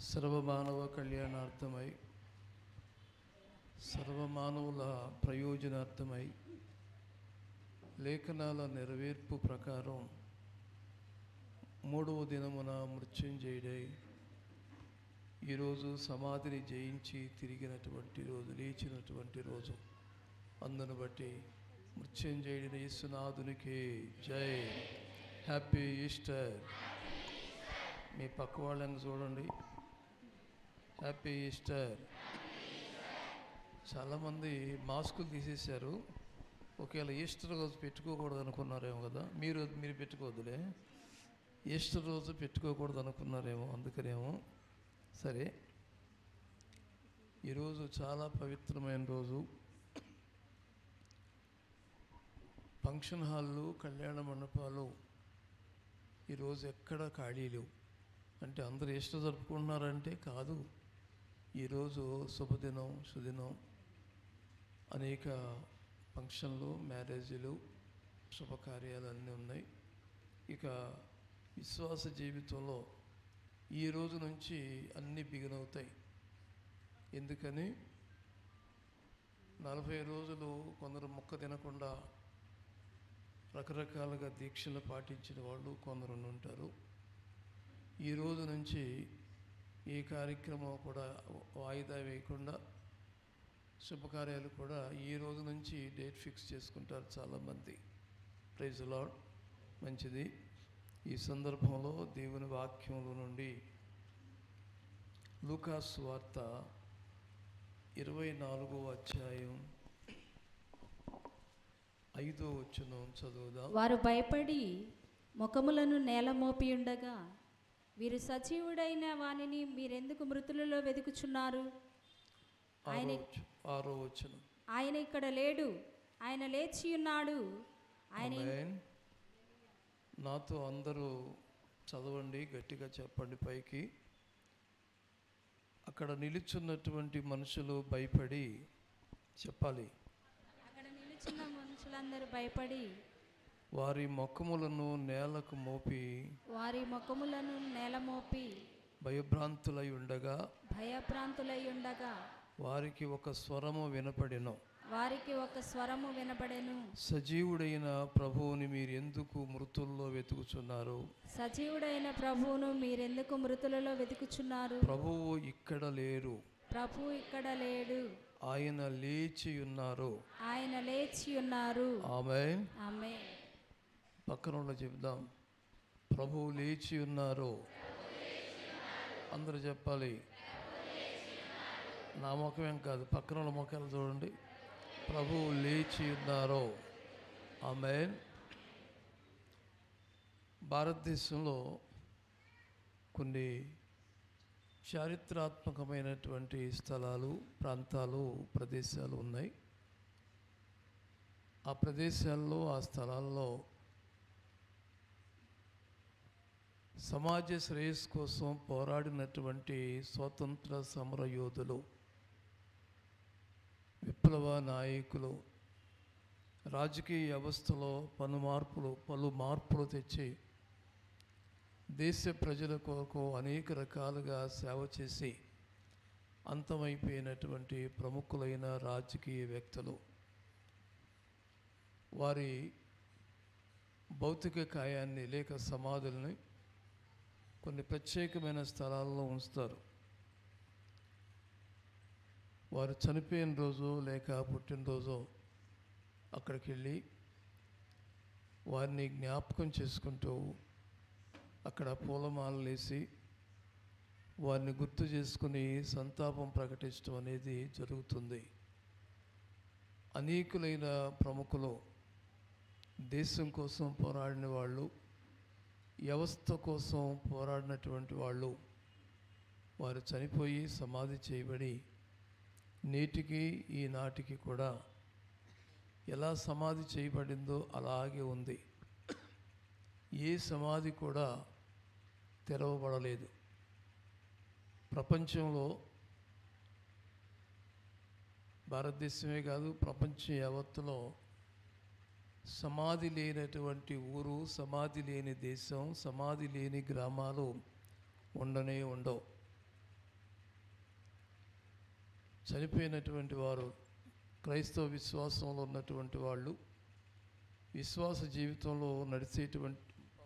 సర్వమానవ కళ్యాణార్థమై సర్వమానవుల ప్రయోజనార్థమై లేఖనాల నెరవేర్పు ప్రకారం మూడవ దినమున మృత్యుంజయుడై ఈరోజు సమాధిని జయించి తిరిగినటువంటి రోజు లేచినటువంటి రోజు అందును బట్టి మృత్యుంజయుడిని యేసునాథునికి జై హ్యాపీ ఈస్టర్ మీ పక్క వాళ్ళని చూడండి హ్యాపీ ఈస్టర్ చాలామంది మాస్కులు తీసేశారు ఒకవేళ ఈస్టర్ రోజు పెట్టుకోకూడదు అనుకున్నారేమో కదా మీరు మీరు పెట్టుకోవద్దులే ఈస్టర్ రోజు పెట్టుకోకూడదు అనుకున్నారేమో అందుకనేమో సరే ఈరోజు చాలా పవిత్రమైన రోజు ఫంక్షన్ హాళ్ళు కళ్యాణ మండపాలు ఈరోజు ఎక్కడ ఖాళీ లేవు అంటే అందరూ ఈస్టర్ జరుపుకుంటున్నారంటే కాదు ఈరోజు శుభదినం సుదినం అనేక ఫంక్షన్లు మ్యారేజీలు శుభకార్యాలు అన్నీ ఉన్నాయి ఇక విశ్వాస జీవితంలో ఈ రోజు నుంచి అన్నీ బిగినవుతాయి ఎందుకని నలభై రోజులు కొందరు మొక్క తినకుండా రకరకాలుగా దీక్షలు పాటించిన వాళ్ళు కొందరు ఉంటారు ఈ రోజు నుంచి ఈ కార్యక్రమం కూడా వాయిదా వేయకుండా శుభకార్యాలు కూడా ఈ రోజు నుంచి డేట్ ఫిక్స్ చేసుకుంటారు చాలామంది ప్రైజ్ లాడ్ మంచిది ఈ సందర్భంలో దేవుని వాక్యంలో నుండి లూకాస్ వార్త ఇరవై నాలుగో అధ్యాయం ఐదో వచ్చును చదువుదాం వారు భయపడి ముఖములను నేల మోపి ఉండగా వీరు సజీవుడైన వానిని మీరెందుకు మృతులలో వెతుకుచున్నారు ఆరో ఆయన వచ్చు- ఆరో వచ్చును ఆయన ఇక్కడ లేడు ఆయన లేచి ఉన్నాడు ఆయన ఆమేన్. నాతో అందరూ చదవండి గట్టిగా చెప్పండి పైకి అక్కడ నిలుచున్నటువంటి మనుషులు భయపడి చెప్పాలి అక్కడ నిలుచున్న మనుషులందరూ భయపడి వారి మొక్కములను నేలకు మోపి వారి ముఖములను నేల మోపి భయభ్రాంతులై ఉండగా భయభ్రాంతులై ఉండగా వారికి ఒక స్వరము వినపడెను వారికి ఒక స్వరము వినపడెను సజీవుడైన ప్రభువుని మీరు ఎందుకు మృతుల్లో వెతుకుచున్నారు సజీవుడైన ప్రభువును మీరెందుకు మృతులలో వెతుకుచున్నారు ప్రభువు ఇక్కడ లేరు ప్రభు ఇక్కడ లేడు ఆయన లేచి ఉన్నారు ఆయన లేచి ఉన్నారు ఆమె ఆమె పక్కన వాళ్ళు చెప్దాం ప్రభువు లేచి ఉన్నారు అందరూ చెప్పాలి నా ముఖమేం కాదు పక్కన వాళ్ళ ముఖాలు చూడండి ప్రభువు లేచి ఉన్నారు ఆమె భారతదేశంలో కొన్ని చారిత్రాత్మకమైనటువంటి స్థలాలు ప్రాంతాలు ప్రదేశాలు ఉన్నాయి ఆ ప్రదేశాల్లో ఆ స్థలాల్లో సమాజ శ్రేయస్సు కోసం పోరాడినటువంటి స్వాతంత్ర సమర యోధులు విప్లవ నాయకులు రాజకీయ వ్యవస్థలో పలు మార్పులు పలు మార్పులు తెచ్చి దేశ ప్రజల కొరకు అనేక రకాలుగా సేవ చేసి అంతమైపోయినటువంటి ప్రముఖులైన రాజకీయ వ్యక్తులు వారి భౌతిక కాయాన్ని లేక సమాధుల్ని కొన్ని ప్రత్యేకమైన స్థలాల్లో ఉంచుతారు వారు చనిపోయిన రోజు లేక పుట్టినరోజు అక్కడికి వెళ్ళి వారిని జ్ఞాపకం చేసుకుంటూ అక్కడ పూలమాలలు వేసి వారిని గుర్తు చేసుకుని సంతాపం ప్రకటించడం అనేది జరుగుతుంది అనేకులైన ప్రముఖులు దేశం కోసం పోరాడిన వాళ్ళు వ్యవస్థ కోసం పోరాడినటువంటి వాళ్ళు వారు చనిపోయి సమాధి చేయబడి నేటికి ఈనాటికి కూడా ఎలా సమాధి చేయబడిందో అలాగే ఉంది ఏ సమాధి కూడా తెరవబడలేదు ప్రపంచంలో భారతదేశమే కాదు ప్రపంచం యావత్తులో సమాధి లేనటువంటి ఊరు సమాధి లేని దేశం సమాధి లేని గ్రామాలు ఉండనే ఉండవు చనిపోయినటువంటి వారు క్రైస్తవ విశ్వాసంలో ఉన్నటువంటి వాళ్ళు విశ్వాస జీవితంలో నడిచేటువంటి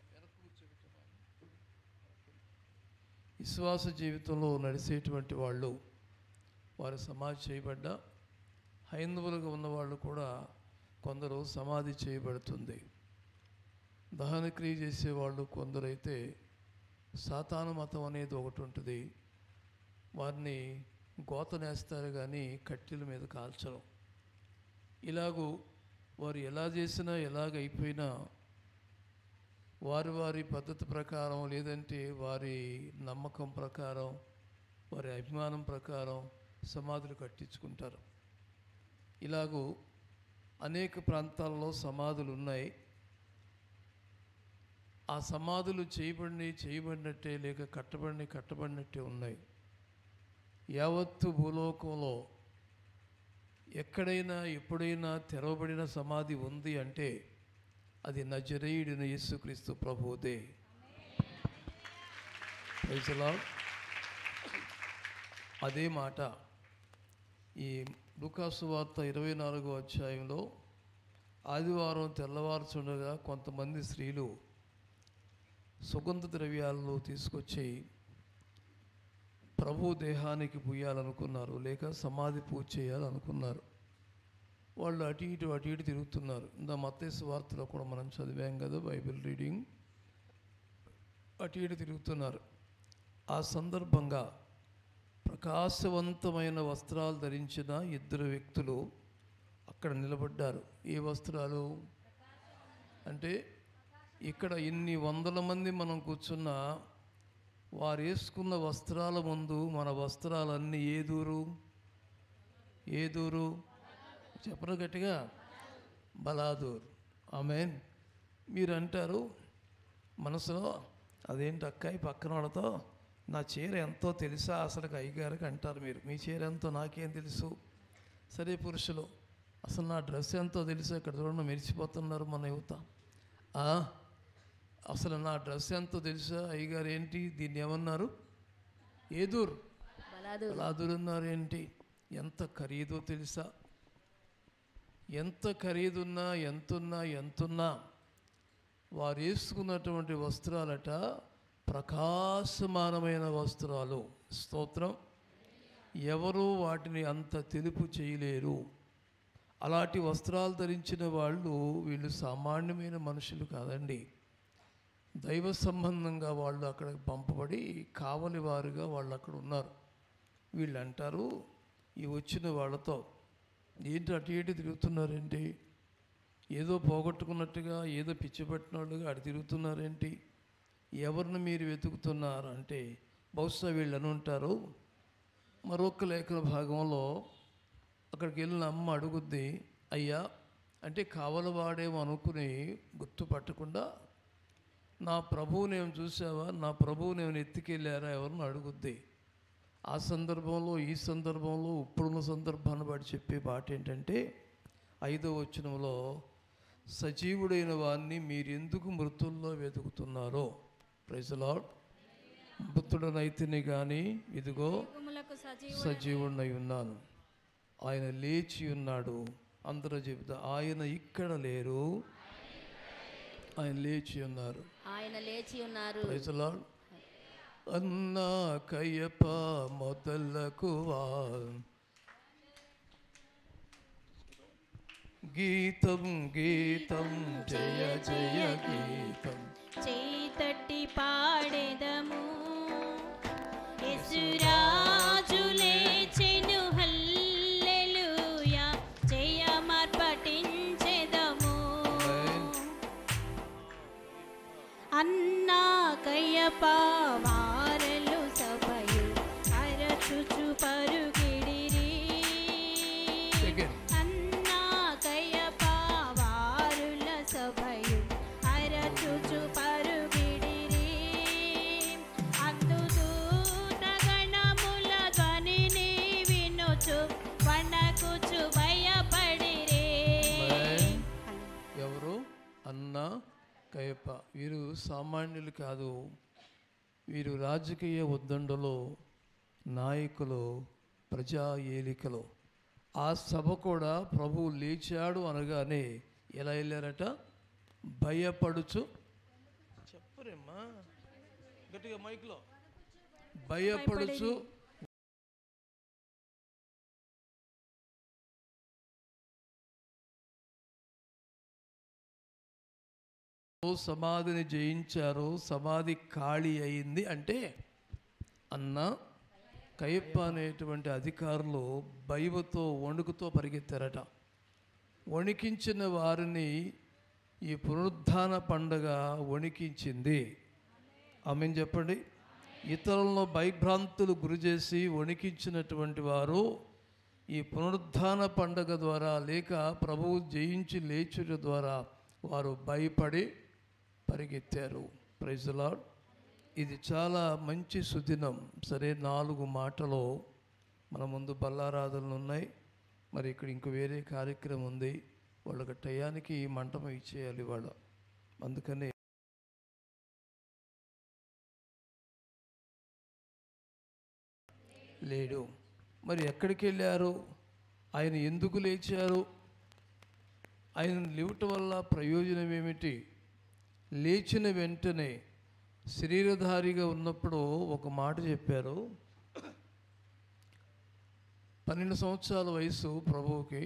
విశ్వాస జీవితంలో నడిచేటువంటి వాళ్ళు వారు సమాధి చేయబడ్డ హైందవులుగా ఉన్నవాళ్ళు కూడా కొందరు సమాధి చేయబడుతుంది దహనక్రియ చేసేవాళ్ళు కొందరైతే సాతాను మతం అనేది ఒకటి ఉంటుంది వారిని గోతనేస్తారు కానీ కట్టెల మీద కాల్చరు ఇలాగూ వారు ఎలా చేసినా ఎలాగ అయిపోయినా వారి వారి పద్ధతి ప్రకారం లేదంటే వారి నమ్మకం ప్రకారం వారి అభిమానం ప్రకారం సమాధులు కట్టించుకుంటారు ఇలాగూ అనేక ప్రాంతాల్లో సమాధులు ఉన్నాయి ఆ సమాధులు చేయబడినవి చేయబడినట్టే లేక కట్టబడినవి కట్టబడినట్టే ఉన్నాయి యావత్తు భూలోకంలో ఎక్కడైనా ఎప్పుడైనా తెరవబడిన సమాధి ఉంది అంటే అది నజరేయుడిన యేసుక్రీస్తు ప్రభుదే Praise the Lord. అదే మాట ఈ లూకాసు వార్త ఇరవై నాలుగో అధ్యాయంలో ఆదివారం తెల్లవారుచుండగా కొంతమంది స్త్రీలు సుగంధ ద్రవ్యాలను తీసుకొచ్చి ప్రభు దేహానికి పూయాలనుకున్నారు లేక సమాధి పూజ చేయాలనుకున్నారు వాళ్ళు అటు ఇటు అటు ఇటు తిరుగుతున్నారు ఇందా మత్తేసు వార్తలో కూడా మనం చదివాం కదా బైబిల్ రీడింగ్ అటు ఇటు తిరుగుతున్నారు ఆ సందర్భంగా ప్రకాశవంతమైన వస్త్రాలు ధరించిన ఇద్దరు వ్యక్తులు అక్కడ నిలబడ్డారు ఏ వస్త్రాలు అంటే ఇక్కడ ఇన్ని వందల మంది మనం కూర్చున్నా వారు వేసుకున్న వస్త్రాల ముందు మన వస్త్రాలన్నీ ఏ దూరు ఏ దూరు చెప్పరు గట్టిగా బలాదూర్ ఆమెన్ మీరు అంటారు మనసులో అదేంటి అక్కాయి పక్కన వాళ్ళతో నా చీర ఎంతో తెలుసా అసలు అయ్యగారికి అంటారు మీరు మీ చీర ఎంతో నాకేం తెలుసు సరే పురుషులు అసలు నా డ్రెస్ ఎంతో తెలుసు ఇక్కడ చూడండి మెరిచిపోతున్నారు మన యువత ఆ, అసలు నా డ్రెస్ ఎంతో తెలుసా అయ్యగారు ఏంటి దీన్ని ఏమన్నారు ఏదూరు బలాదు బలాదురు అన్నారు ఏంటి ఎంత ఖరీదో తెలుసా ఎంత ఖరీదున్నా ఎంతున్నా ఎంతున్నా వారు వేసుకున్నటువంటి వస్త్రాలట ప్రకాశమానమైన వస్త్రాలు స్తోత్రం ఎవరు వాటిని అంత తెలుపు చేయలేరు అలాంటి వస్త్రాలు ధరించిన వాళ్ళు వీళ్ళు సామాన్యమైన మనుషులు కాదండి దైవ సంబంధంగా వాళ్ళు అక్కడికి పంపబడి కావలి వారుగా వాళ్ళు అక్కడ ఉన్నారు వీళ్ళు అంటారు ఈ వచ్చిన వాళ్ళతో ఏంటి అటు ఇటు తిరుగుతున్నారేంటి ఏదో పోగొట్టుకున్నట్టుగా ఏదో పిచ్చి పట్టినట్టుగా అటు తిరుగుతున్నారేంటి ఎవరిని మీరు వెతుకుతున్నారు అంటే బహుశా వీళ్ళు అని ఉంటారు మరొక లేఖన భాగంలో అక్కడికి వెళ్ళిన అమ్మ అడుగుద్ది అయ్యా అంటే కావలవాడేమో అనుకుని గుర్తుపట్టకుండా నా ప్రభువు నేను చూసావా నా ప్రభువు నేను ఎత్తుకెళ్ళారా ఎవరిని అడుగుద్ది ఆ సందర్భంలో ఈ సందర్భంలో ఇప్పుడున్న సందర్భాన్ని బట్టి చెప్పే మాట ఏంటంటే ఐదో వచనంలో సజీవుడైన వారిని మీరు ఎందుకు మృతుల్లో వెతుకుతున్నారో ప్రజలాడ్ మృతుడనైతేనే కానీ ఇదిగో యుగములకు సజీవ సజీవుడనై ఉన్నాను ఆయన లేచి ఉన్నాడు అందరూ చెబుతా ఆయన ఇక్కడ లేరు ఆయన లేచి ఉన్నారు ఆయన లేచి ఉన్నారు ప్రజలాడ్ అన్నా కయ్యప్ప మొదలకువా గీతం గీతం జయ జయ గీతం చేతట్టి పాడెదము యేసురాజు లేచెను హల్లెలూయా జయమర్పటించెదము అన్నా కయ్యప్ప వారలు సభయు అరచుచు పరుగిడిరి Again. అన్నా కయ్యప్ప వారుల సభయు అరచుచు పరుగిడిరి అందు దూత గణముల ధ్వనిని వినుచు వణకుచు భయపడిరే Amen. ఎవరు అన్న కయ్యప్ప వీరు సామాన్యులు కాదు వీరు రాజకీయ ఉద్దండలో నాయకులు ప్రజా ఏలికలో ఆ సభ కూడా ప్రభువు లేచాడు అనగానే ఎలా వెళ్ళారట భయపడుచు చెప్పరేమ్మా గట్టిగా మైక్లో భయపడుచు సమాధిని జయించారు సమాధి ఖాళీ అయింది అంటే అన్న కయ్యప్ప అనేటువంటి అధికారులు భయముతో వణుకుతో పరిగెత్తారట వణికించిన వారిని ఈ పునరుద్ధాన పండగ వణికించింది ఆమెను చెప్పండి ఇతరులను భయభ్రాంతులు గురి చేసి వణికించినటువంటి వారు ఈ పునరుద్ధాన పండగ ద్వారా లేక ప్రభువు జయించి లేచుట ద్వారా వారు భయపడి పరిగెత్తారు ప్రైజలాడ్ ఇది చాలా మంచి సుదినం సరే నాలుగు మాటలు మన ముందు బల్లారాధనలు ఉన్నాయి మరి ఇక్కడ ఇంకో వేరే కార్యక్రమం ఉంది వాళ్ళకి టయానికి ఈ మంటపం ఇచ్చేయాలి వాళ్ళ అందుకని లేడు మరి ఎక్కడికి వెళ్ళారు ఆయన ఎందుకు లేచారు ఆయన లేవటం వల్ల ప్రయోజనం ఏమిటి లేచిన వెంటనే శరీరధారిగా ఉన్నప్పుడు ఒక మాట చెప్పారు పన్నెండు సంవత్సరాల వయసు ప్రభువుకి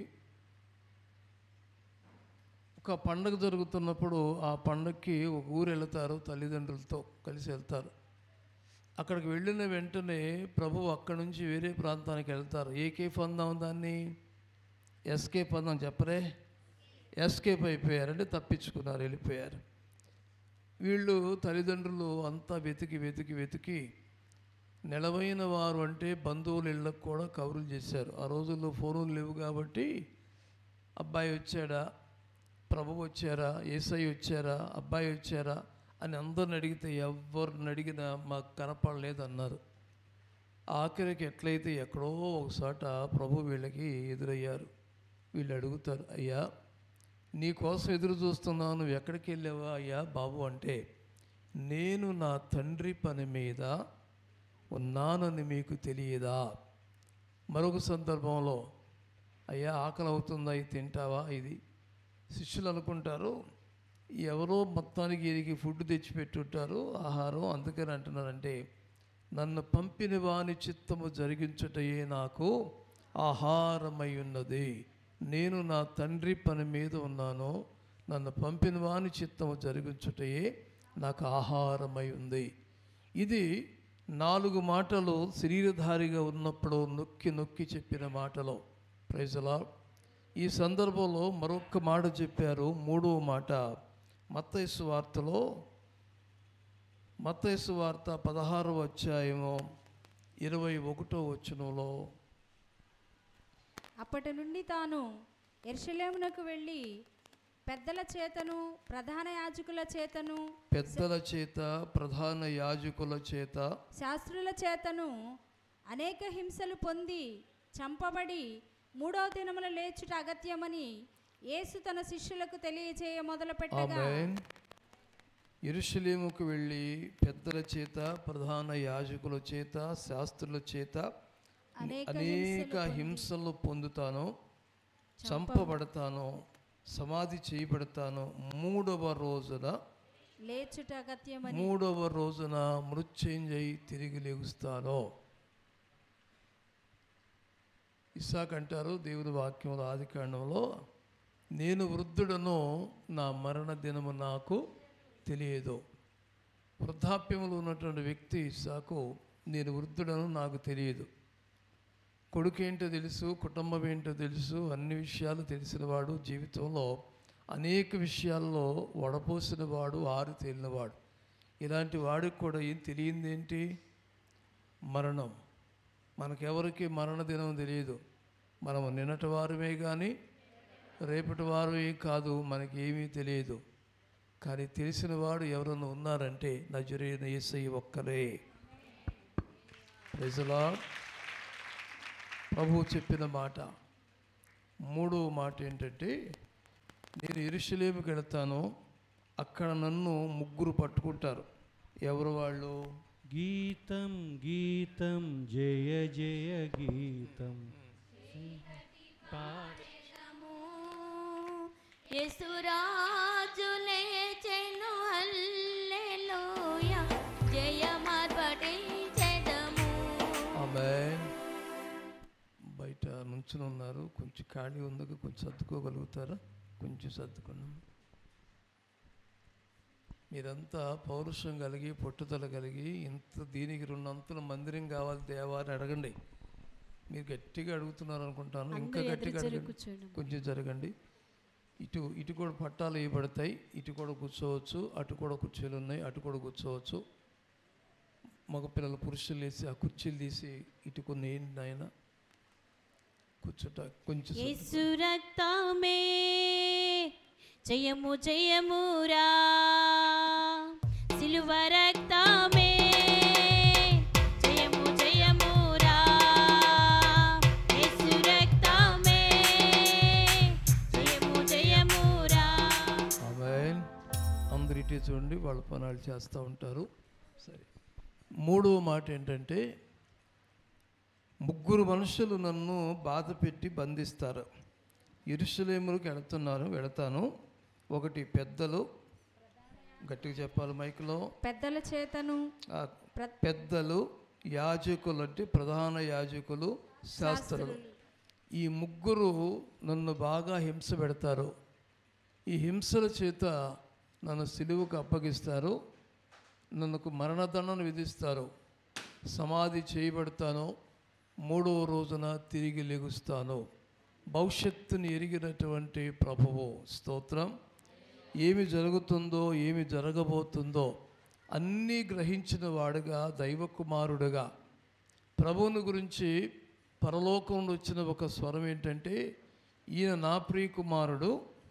ఒక పండగ జరుగుతున్నప్పుడు ఆ పండగకి ఒక ఊరు వెళతారు తల్లిదండ్రులతో కలిసి వెళ్తారు అక్కడికి వెళ్ళిన వెంటనే ప్రభు అక్కడి నుంచి వేరే ప్రాంతానికి వెళ్తారు ఏ కేఫ్ అందాం దాన్ని ఎస్కేప్ అందాం చెప్పరే ఎస్కేప్ అయిపోయారు అంటే తప్పించుకున్నారు వెళ్ళిపోయారు వీళ్ళు తల్లిదండ్రులు అంతా వెతికి వెతికి వెతికి నిలవైన వారు అంటే బంధువుల ఇళ్ళకు కూడా కబుర్లు చేశారు ఆ రోజుల్లో ఫోన్లు లేవు కాబట్టి అబ్బాయి వచ్చాడా ప్రభు వచ్చారా ఏసై వచ్చారా అబ్బాయి వచ్చారా అని అందరిని అడిగితే ఎవరిని అడిగినా మాకు కనపడలేదన్నారు ఆఖరికి ఎట్లయితే ఎక్కడో ఒకసాట ప్రభు వీళ్ళకి ఎదురయ్యారు వీళ్ళు అడుగుతారు అయ్యా నీ కోసం ఎదురు చూస్తున్నావు నువ్వు ఎక్కడికి వెళ్ళావా అయ్యా బాబు అంటే నేను నా తండ్రి పని మీద ఉన్నానని మీకు తెలియదా మరొక సందర్భంలో అయ్యా ఆకలి అవుతుందా ఇది తింటావా ఇది శిష్యులు అనుకుంటారు ఎవరో మొత్తానికి వీరికి ఫుడ్ తెచ్చిపెట్టుంటారు ఆహారం అందుకని అంటున్నారంటే నన్ను పంపిన వాని చిత్తము జరిగించుటయే నాకు ఆహారమై ఉన్నది నేను నా తండ్రి పని మీద ఉన్నాను నన్ను పంపిన వాని చిత్తము జరిగించుటయే నాకు ఆహారమై ఉంది ఇది నాలుగు మాటలు శరీరధారిగా ఉన్నప్పుడు నొక్కి నొక్కి చెప్పిన మాటలు ప్రైజలా ఈ సందర్భంలో మరొక మాట చెప్పారు మూడవ మాట మత్తైసు వార్తలో మత్తైసు వార్త పదహారవ అధ్యాయము ఇరవై ఒకటో వచనంలో అప్పటి నుండి తాను ఎర్షలేమునకు వెళ్ళి పెద్దల చేతను ప్రధాన యాజకుల చేతను పెద్దల చేత ప్రధాన యాజకుల చేత శాస్త్రుల చేతను అనేక హింసలు పొంది చంపబడి మూడవ దినమున లేచుట అగత్యమని యేసు తన శిష్యులకు తెలియజేయ మొదలుపెట్టగా ఆమెన్ ఎరుషలేముకు వెళ్ళి పెద్దల చేత ప్రధాన యాజకుల చేత శాస్త్రుల చేత అనేక అనేక హింసలు పొందుతాను చంపబడతాను సమాధి చేయబడతాను మూడవ రోజున లేచుట అగత్యమని మూడవ రోజున మృత్యుంజయి తిరిగి లేగుస్తాను ఇసాక్ అంటారు దేవుని వాక్యంలో ఆది కాండంలో నేను వృద్ధుడను నా మరణ దినము నాకు తెలియదు వృద్ధాప్యంలో ఉన్నటువంటి వ్యక్తి ఇసాకు నేను వృద్ధుడను నాకు తెలియదు కొడుకు ఏంటో తెలుసు కుటుంబం ఏంటో తెలుసు అన్ని విషయాలు తెలిసినవాడు జీవితంలో అనేక విషయాల్లో వడపోసిన వాడు ఆరు తేలినవాడు ఇలాంటి వాడికి కూడా ఏం తెలియంది ఏంటి మరణం మనకెవరికి మరణ దినం తెలియదు మనము నిన్నటి వారమే కానీ రేపటి వారమే కాదు మనకి ఏమీ తెలియదు కానీ తెలిసిన వాడు ఎవరన్నా ఉన్నారంటే నజరైన యేసయ్య ఒక్కరే ప్రజలా ప్రభువు చెప్పిన మాట మూడవ మాట ఏంటంటే నేను ఇరుషులేమికి వెళతాను అక్కడ నన్ను ముగ్గురు పట్టుకుంటారు ఎవరు వాళ్ళు గీతం గీతం జయ జయ గీతం పా- యేసురాజు లేచెను హల్లెలూయా జయమార్పటించెదము ఆమె బయట నుంచుని ఉన్నారు కొంచెం ఖాళీ ఉంది కొంచెం సర్దుకోగలుగుతారా కొంచెం సర్దుకున్నాం మీరంతా పౌరుషం కలిగి పట్టుదల కలిగి ఇంత దీనికి రెండంతల మందిరం కావాలి దేవా అని అడగండి మీరు గట్టిగా అడుగుతున్నారు అనుకుంటాను ఇంకా అందరూ గట్టిగా ఎదురు అడగండి కూర్చోండి కొంచెం జరగండి ఇటు ఇటు కూడా పట్టాలు వేయబడతాయి ఇటు కూడా కూర్చోవచ్చు అటు కూడా కుర్చీలు ఉన్నాయి అటు కూడా కూర్చోవచ్చు మగపిల్లలు పురుషులు వేసి ఆ కుర్చీలు తీసి ఇటు కొన్ని వేయండి నాయన కూర్చుంట కొంచెం సర్దుకో. యేసు రక్తమే జయము జయమురా సిలువ రక్తమే జయము జయమురా యేసు రక్తమే జయము జయమురా ఆమెన్ అందరు ఇటే చూడండి వాళ్ళ పనాలు చేస్తూ ఉంటారు సరే మూడవ మాట ఏంటంటే ముగ్గురు మనుషులు నన్ను బాధ పెట్టి బంధిస్తారు ఇరుషులేములకు వెళుతున్నారు వెళతాను ఒకటి పెద్దలు గట్టిగా చెప్పాలి మైక్లో పెద్దల చేతను ఆ ప్ర- పెద్దలు యాజకులు అంటే ప్రధాన యాజకులు శాస్త్రులు ఈ ముగ్గురు నన్ను బాగా హింస పెడతారు ఈ హింసల చేత నన్ను సిలువుకు అప్పగిస్తారు నన్నుకు మరణదండను విధిస్తారు సమాధి చేయబడతాను మూడవ రోజున తిరిగి లెగుస్తాను భవిష్యత్తుని ఎరిగినటువంటి ప్రభువు స్తోత్రం ఏమి జరుగుతుందో ఏమి జరగబోతుందో అన్నీ గ్రహించిన వాడుగా దైవ కుమారుడుగా ప్రభువుని గురించి పరలోకంలో వచ్చిన ఒక స్వరం ఏంటంటే ఈయన నా ప్రియ కుమారుడు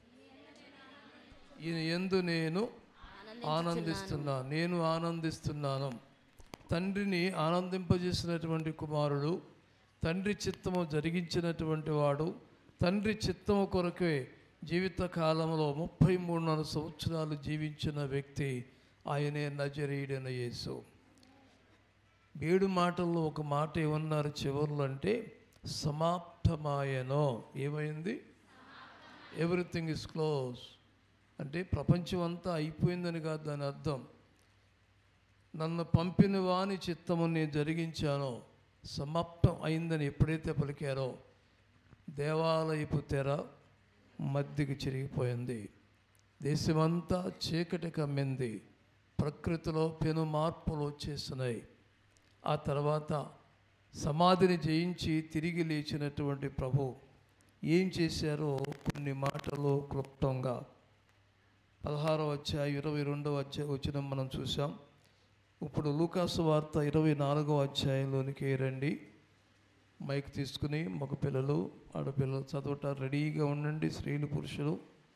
ఈయన ఎందు నేను ఆనందిస్తున్నాను నేను ఆనందిస్తున్నాను తండ్రిని ఆనందింపజేసినటువంటి కుమారుడు తండ్రి చిత్తము జరిగించినటువంటి వాడు తండ్రి చిత్తము కొరకే జీవిత కాలంలో ముప్పై మూడున్నర సంవత్సరాలు జీవించిన వ్యక్తి ఆయనే నజరీడైన యేసు ఏడు మాటల్లో ఒక మాట ఏమన్నారు చివర్లు అంటే సమాప్తమాయనో ఏమైంది ఎవ్రీథింగ్ ఇస్ క్లోజ్ అంటే ప్రపంచం అంతా అయిపోయిందని కాదు దాని అర్థం నన్ను పంపిన వాని చిత్తము నేను జరిగించానో సమాప్తం అయిందని ఎప్పుడైతే పలికారో దేవాలయపు తెర మధ్యకి చిరిగిపోయింది దేశమంతా చీకటి కమ్మింది ప్రకృతిలో పెను మార్పులు వచ్చేసినాయి ఆ తర్వాత సమాధిని జయించి తిరిగి లేచినటువంటి ప్రభు ఏం చేశారో కొన్ని మాటలు క్లుప్తంగా పదహారో అధ్యాయ ఇరవై రెండవ అధ్యాయ వచ్చిన మనం చూసాం ఇప్పుడు లూకాసు వార్త ఇరవై నాలుగో అధ్యాయంలోనికి రండి మైక్ తీసుకుని మగ పిల్లలు ఆడపిల్లలు చదవట రెడీగా ఉండండి స్త్రీలు పురుషులు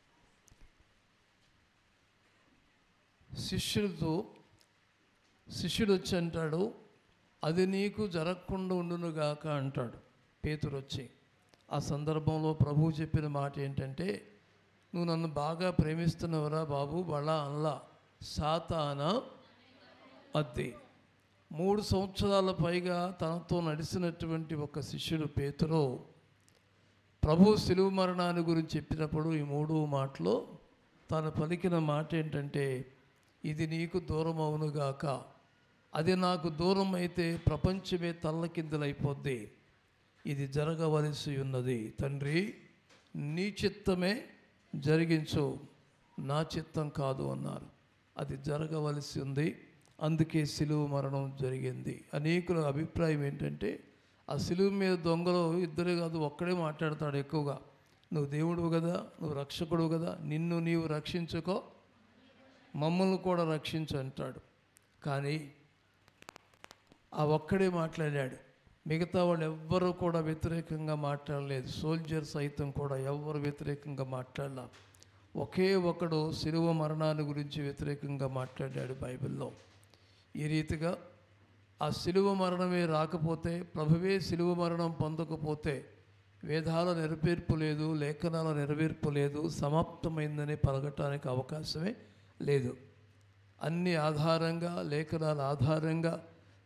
శిష్యులతో శిష్యుడు వచ్చి అంటాడు అది నీకు జరగకుండా ఉండునుగాక అంటాడు పేతురు వచ్చి ఆ సందర్భంలో ప్రభువు చెప్పిన మాట ఏంటంటే నువ్వు నన్ను బాగా ప్రేమిస్తున్నావురా బాబు బలా అల్లా సాతాన అద్ది మూడు సంవత్సరాల పైగా తనతో నడిచినటువంటి ఒక శిష్యుడు పేతురు ప్రభు శిలువ మరణాన్ని గురించి చెప్పినప్పుడు ఈ మూడు మాటలో తాను పలికిన మాట ఏంటంటే ఇది నీకు దూరం అవునుగాక అది నాకు దూరం అయితే ప్రపంచమే తల్లకిందులైపోద్ది ఇది జరగవలసి ఉన్నది తండ్రి నీ చిత్తమే జరిగించు నా చిత్తం కాదు అన్నారు అది జరగవలసి ఉంది అందుకే సిలువ మరణం జరిగింది అనేకుల అభిప్రాయం ఏంటంటే ఆ సిలువ మీద దొంగలు ఇద్దరే కాదు ఒక్కడే మాట్లాడతాడు ఎక్కువగా నువ్వు దేవుడు కదా నువ్వు రక్షకుడు కదా నిన్ను నీవు రక్షించుకో మమ్మల్ని కూడా రక్షించు అంటాడు కానీ ఆ ఒక్కడే మాట్లాడాడు మిగతా వాళ్ళు ఎవ్వరూ కూడా వ్యతిరేకంగా మాట్లాడలేదు సోల్జర్ సైతం కూడా ఎవ్వరు వ్యతిరేకంగా మాట్లాడలా ఒకే ఒకడు శిలువ మరణాన్ని గురించి వ్యతిరేకంగా మాట్లాడాడు బైబిల్లో ఈ రీతిగా ఆ శిలువ మరణమే రాకపోతే ప్రభువే శిలువ మరణం పొందకపోతే వేదాల నెరవేర్పు లేదు లేఖనాల నెరవేర్పు లేదు సమాప్తమైందని పలకటానికి అవకాశమే లేదు అన్ని ఆధారంగా లేఖనాల ఆధారంగా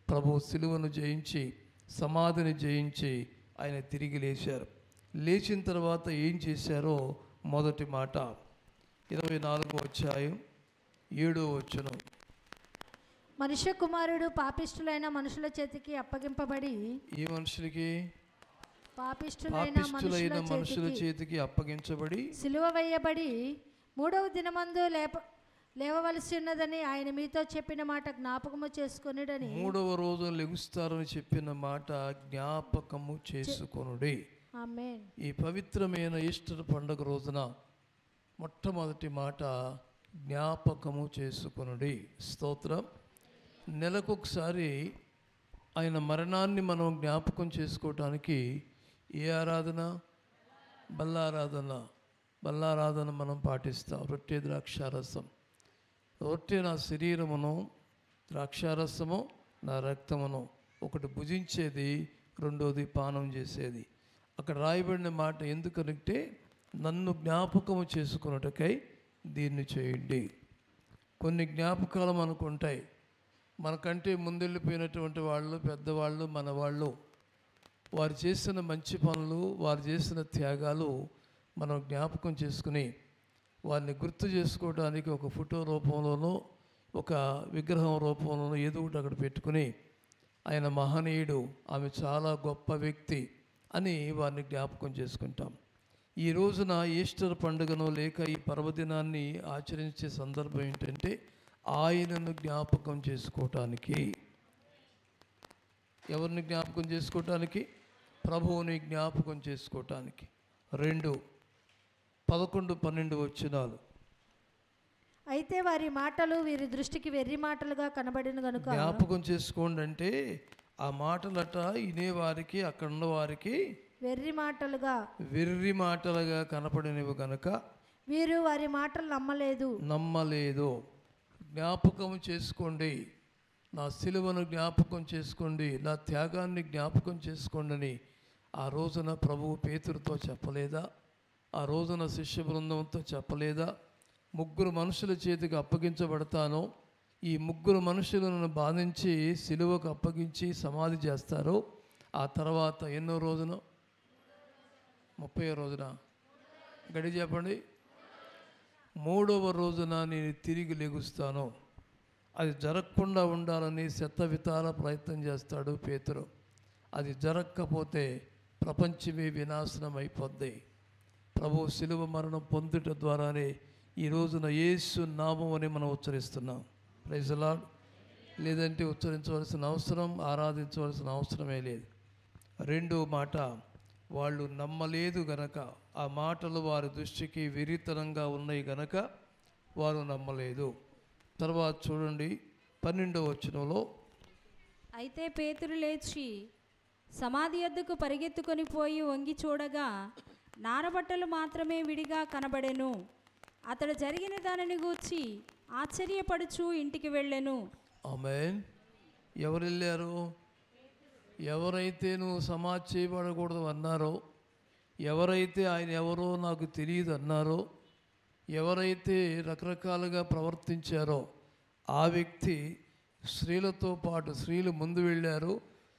ప్రభు సిలువను జయించి సమాధిని జయించి ఆయన తిరిగి లేచారు లేచిన తర్వాత ఏం చేశారో మొదటి మాట ఇరవై నాలుగో అధ్యాయం ఏడో వచ్చును మనుష్య కుమారుడు పాపిష్టులైన మనుషుల చేతికి అప్పగింపబడి ఈ మనుషులకి పాపిష్టులైన పాపిష్టులైన మనుషుల మనుషుల చేతికి చేతికి అప్పగించబడి సిలువ వేయబడి మూడవ దినమందు లేప లేవవలసి ఉన్నదని ఆయన మీతో చెప్పిన మాట జ్ఞాపకము చేసుకొనిడని మూడవ రోజు లెగుస్తారని చెప్పిన మాట జ్ఞాపకము చేసుకొనుడి ఆమేన్ ఈ పవిత్రమైన ఈస్టర్ పండుగ రోజున మొట్టమొదటి మాట జ్ఞాపకము చేసుకొనుడి స్తోత్రం నెలకొకసారి ఆయన మరణాన్ని మనం జ్ఞాపకం చేసుకోవటానికి ఏ ఆరాధన బల్లారాధన బల్లారాధన మనం పాటిస్తాం రొట్టె ద్రాక్షారసం రొట్టె నా శరీరమును ద్రాక్షారసము నా రక్తమును ఒకటి భుజించేది రెండోది పానం చేసేది అక్కడ రాయబడిన మాట ఎందుకనంటే నన్ను జ్ఞాపకము చేసుకున్నటకై దీన్ని చేయండి కొన్ని జ్ఞాపకాలు మనకు ఉంటాయి మనకంటే ముందెళ్ళిపోయినటువంటి వాళ్ళు పెద్దవాళ్ళు మన వాళ్ళు వారు చేసిన మంచి పనులు వారు చేసిన త్యాగాలు మనం జ్ఞాపకం చేసుకుని వారిని గుర్తు చేసుకోవడానికి ఒక ఫోటో రూపంలోనో ఒక విగ్రహం రూపంలోనో ఏదో ఒకటి అక్కడ పెట్టుకుని ఆయన మహనీయుడు ఆమె చాలా గొప్ప వ్యక్తి అని వారిని జ్ఞాపకం చేసుకుంటాం ఈ రోజున ఈస్టర్ పండుగను లేక ఈ పర్వదినాన్ని ఆచరించే సందర్భం ఏంటంటే ఆయనను జ్ఞాపకం చేసుకోవటానికి ఎవరిని జ్ఞాపకం చేసుకోవటానికి ప్రభువుని జ్ఞాపకం చేసుకోవటానికి రెండు పదకొండు పన్నెండు వచ్చినాలు అయితే వారి మాటలు వీరి దృష్టికి వెర్రి మాటలుగా కనబడిన గనుక జ్ఞాపకం చేసుకోండి అంటే ఆ మాటలట వినేవారికి అక్కడ ఉన్న వారికి వెర్రి మాటలుగా వెర్రి మాటలుగా కనపడినవి గనక వీరు వారి మాటలు నమ్మలేదు నమ్మలేదు జ్ఞాపకం చేసుకోండి నా సిలువను జ్ఞాపకం చేసుకోండి నా త్యాగాన్ని జ్ఞాపకం చేసుకోండి అని ఆ రోజున ప్రభువు పేతురుతో చెప్పలేదా ఆ రోజున శిష్య బృందంతో చెప్పలేదా ముగ్గురు మనుషుల చేతికి అప్పగించబడతాను ఈ ముగ్గురు మనుషులను బాధించి సిలువకు అప్పగించి సమాధి చేస్తారు ఆ తర్వాత ఎన్నో రోజున ముప్పై రోజున గడి చెప్పండి మూడవ రోజున నేను తిరిగి లెగుస్తాను అది జరగకుండా ఉండాలని శతవితాల ప్రయత్నం చేస్తాడు పేతురు అది జరగకపోతే ప్రపంచమే వినాశనం అయిపోద్ది ప్రభు శిలువ మరణం పొందుట ద్వారానే ఈ రోజున యేసు నామం అని మనం ఉచ్చరిస్తున్నాం ప్రైజలా లేదంటే ఉచ్చరించవలసిన అవసరం ఆరాధించవలసిన అవసరమే లేదు రెండో మాట వాళ్ళు నమ్మలేదు గనక ఆ మాటలు వారి దృష్టికి విరితనంగా ఉన్నాయి గనక వారు నమ్మలేదు తర్వాత చూడండి పన్నెండవ వచనంలో అయితే పేతురు లేచి సమాధి వద్దకు పరిగెత్తుకొని పోయి వంగి చూడగా నారబట్టలు మాత్రమే విడిగా కనబడెను అతడు జరిగిన దానిని గూర్చి ఆశ్చర్యపడుచు ఇంటికి వెళ్ళెను ఆమెన్ ఎవరు వెళ్ళారు ఎవరైతే నువ్వు సమాజ్ చేయబడకూడదు అన్నారో ఎవరైతే ఆయన ఎవరో నాకు తెలియదు అన్నారో ఎవరైతే రకరకాలుగా ప్రవర్తించారో ఆ వ్యక్తి స్త్రీలతో పాటు స్త్రీలు ముందు వెళ్ళారు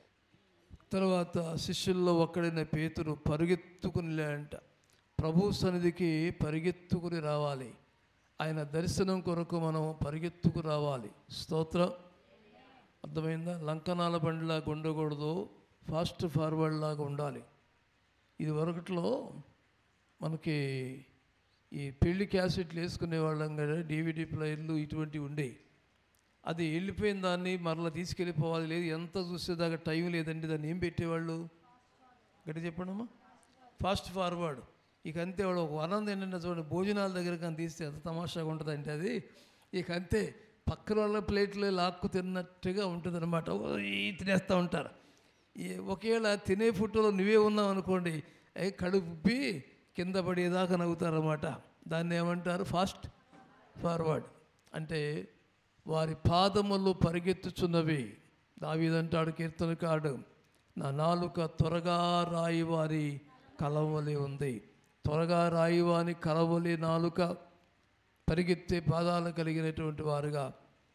తర్వాత శిష్యుల్లో ఒక్కడైన పేతురు పరుగెత్తుకుని అంట ప్రభు సన్నిధికి పరిగెత్తుకుని రావాలి ఆయన దర్శనం కొరకు మనం పరిగెత్తుకు రావాలి స్తోత్రం అర్థమైందా లంకనాల బండిలాగా ఉండకూడదు ఫాస్ట్ ఫార్వర్డ్ లాగా ఉండాలి ఇది వరకట్లో మనకి ఈ పెళ్లి క్యాసెట్లు వేసుకునే వాళ్ళం కదా డివిడి ప్లేయర్లు ఇటువంటివి ఉండేవి అది వెళ్ళిపోయిన దాన్ని మరలా తీసుకెళ్ళిపోవాలి లేదు ఎంత చూసేదాకా టైం లేదండి దాన్ని ఏం పెట్టేవాళ్ళు గట్టి చెప్పండమ్మా ఫాస్ట్ ఫార్వర్డ్ ఇక అంతే వాడు ఒక ఆనందం ఏంటంటే చూడండి భోజనాల దగ్గర కానీ తీస్తే ఎంత తమాషాగా ఉంటుంది అంటే అది ఇక అంతే పక్కన వాళ్ళ ప్లేట్లో లాక్కు తిన్నట్టుగా ఉంటుంది అనమాట తినేస్తూ ఉంటారు ఈ ఒకవేళ తినే ఫుడ్లో నువ్వే ఉన్నావు అనుకోండి ఏ కడుపు కింద పడేదాకా నవ్వుతారన్నమాట దాన్ని ఏమంటారు ఫాస్ట్ ఫార్వర్డ్ అంటే వారి పాదములు పరిగెత్తుచున్నవి దావీదంటాడు కీర్తనకాడు నా నాలుక త్వరగా రాయి వారి కలవలి ఉంది త్వరగా రాయి వారి కలవలి నాలుక పరిగెత్తే పాదాలు కలిగినటువంటి వారుగా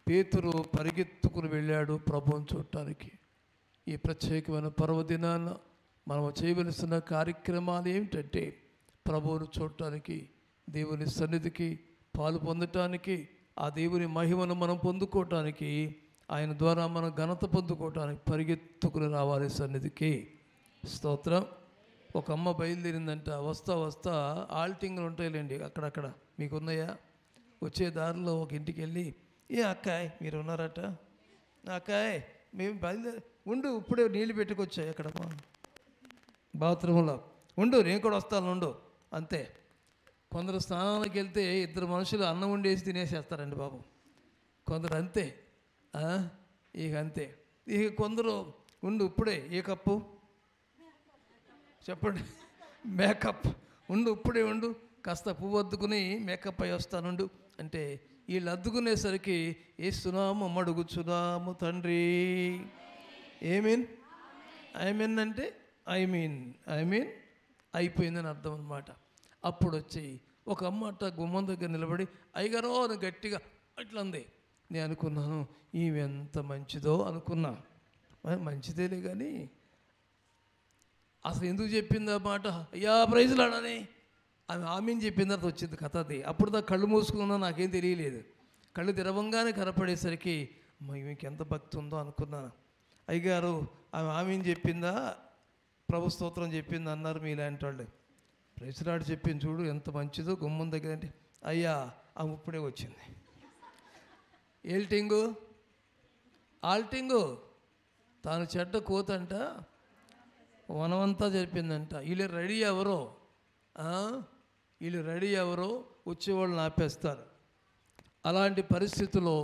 పేతురు పరిగెత్తుకుని వెళ్ళాడు ప్రభువుని చూడటానికి ఈ ప్రత్యేకమైన పర్వదినాన మనం చేయవలసిన కార్యక్రమాలు ఏమిటంటే ప్రభువును చూడటానికి దేవుని సన్నిధికి పాలు పొందటానికి ఆ దేవుని మహిమను మనం పొందుకోవటానికి ఆయన ద్వారా మనం ఘనత పొందుకోవటానికి పరిగెత్తుకుని రావాలి సన్నిధికి స్తోత్రం ఒక అమ్మ బయలుదేరిందంట వస్తా వస్తా ఆల్టింగ్లు ఉంటాయిలేండి అక్కడక్కడ మీకు ఉన్నాయా వచ్చే దారిలో ఒక ఇంటికి వెళ్ళి ఏ అక్కాయ్ మీరు ఉన్నారట అక్కాయ్ మేము బయలుదేరి ఉండు ఇప్పుడే నీళ్ళు పెట్టుకొచ్చాయి అక్కడ బాత్రూంలో ఉండు నేను కూడా వస్తాను ఉండు అంతే కొందరు స్నానానికి వెళ్తే ఇద్దరు మనుషులు అన్నం వండేసి తినేసేస్తారండి బాబు కొందరు అంతే ఆ? ఇక అంతే ఇక కొందరు ఉండు ఇప్పుడే ఏ కప్పు చెప్పండి మేకప్ ఉండు ఇప్పుడే ఉండు కాస్త పువ్వు అద్దుకుని మేకప్ అయి వస్తానుండు అంటే వీళ్ళు అద్దుకునేసరికి ఏస్తున్నాము మడుగుచున్నాము తండ్రి ఏ మీన్ ఐ మీన్ అంటే ఐ మీన్ ఐ మీన్ అయిపోయిందని అర్థం అనమాట అప్పుడు వచ్చి ఒక అమ్మ అట్ట గుమ్మం దగ్గర నిలబడి అయ్యగారో అని గట్టిగా అట్లా ఉంది నేను అనుకున్నాను ఈమె ఎంత మంచిదో అనుకున్నా మరి మంచిదేలే కానీ అసలు ఎందుకు చెప్పింది ఆ మాట అయ్యా ప్రైజ్లాడని ఆమె ఆమెను చెప్పిన తర్వాత వచ్చింది కథ అది అప్పుడు దా కళ్ళు మూసుకున్నా నాకేం తెలియలేదు కళ్ళు తెరవంగానే కనపడేసరికి అమ్మ ఈమెకి ఎంత భక్తి ఉందో అనుకున్నాను అయ్యగారు ఆమె ఆమెను చెప్పిందా ప్రభు స్తోత్రం చెప్పింది అన్నారు మీలాంటి వాళ్ళు ప్రైజ్లాడు చెప్పింది చూడు ఎంత మంచిదో గుమ్మం దగ్గర అంటే అయ్యా ఆమె ఇప్పుడే వచ్చింది ఏల్టింగు ఆల్టింగు తాను చెడ్డ కోతంట వనమంతా జరిపిందంట వీళ్ళు రెడీ ఎవరో ఆ? వీళ్ళు రెడీ ఎవరో వచ్చేవాళ్ళని ఆపేస్తారు అలాంటి పరిస్థితిలో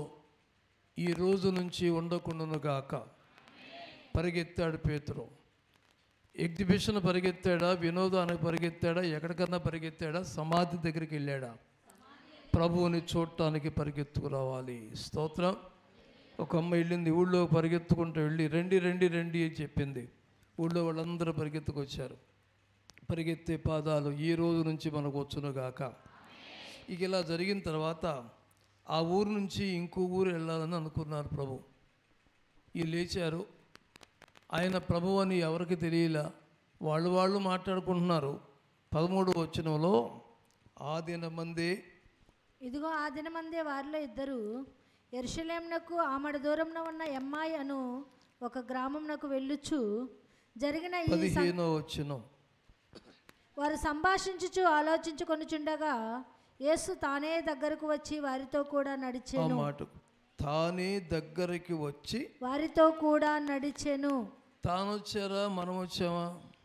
ఈ రోజు నుంచి ఉండకుండాను గాక పరిగెత్తాడు పేతురు ఎగ్జిబిషన్ పరిగెత్తాడా వినోదానికి పరిగెత్తాడా ఎక్కడికన్నా పరిగెత్తాడా సమాధి దగ్గరికి వెళ్ళాడా ప్రభువుని చూడటానికి పరిగెత్తుకు రావాలి స్తోత్రం ఒక అమ్మ వెళ్ళింది ఊళ్ళో పరిగెత్తుకుంటూ వెళ్ళి రండి రండి రండి అని చెప్పింది ఊళ్ళో వాళ్ళందరూ పరిగెత్తుకొచ్చారు పరిగెత్తే పాదాలు ఈ రోజు నుంచి మనకు వచ్చునుగాక ఇక ఇలా జరిగిన తర్వాత ఆ ఊరు నుంచి ఇంకో ఊరు వెళ్ళాలని అనుకున్నారు ప్రభు ఈ లేచారు ఆయన ప్రభు అని ఎవరికి తెలియలా వాళ్ళు వాళ్ళు మాట్లాడుకుంటున్నారు పదమూడు వచ్చినంలో ఆ దినమందే ఇదిగో ఆ దినమందే వారిలో ఇద్దరు ఎరుషలేమునకు ఆమడ దూరంన ఉన్న ఎమ్మాయి అను ఒక గ్రామంనకు వెళ్ళుచు జరిగిన ఈ సం- పదిహేనో వచ్చినం వారు సంభాషించుచు ఆలోచించుకొనుచుండగా యేసు తానే దగ్గరకు వచ్చి వారితో కూడా ఆ నడిచెను మాట తానే దగ్గరికి వచ్చి వారితో కూడా నడిచెను తాను వచ్చారా మనం వచ్చామా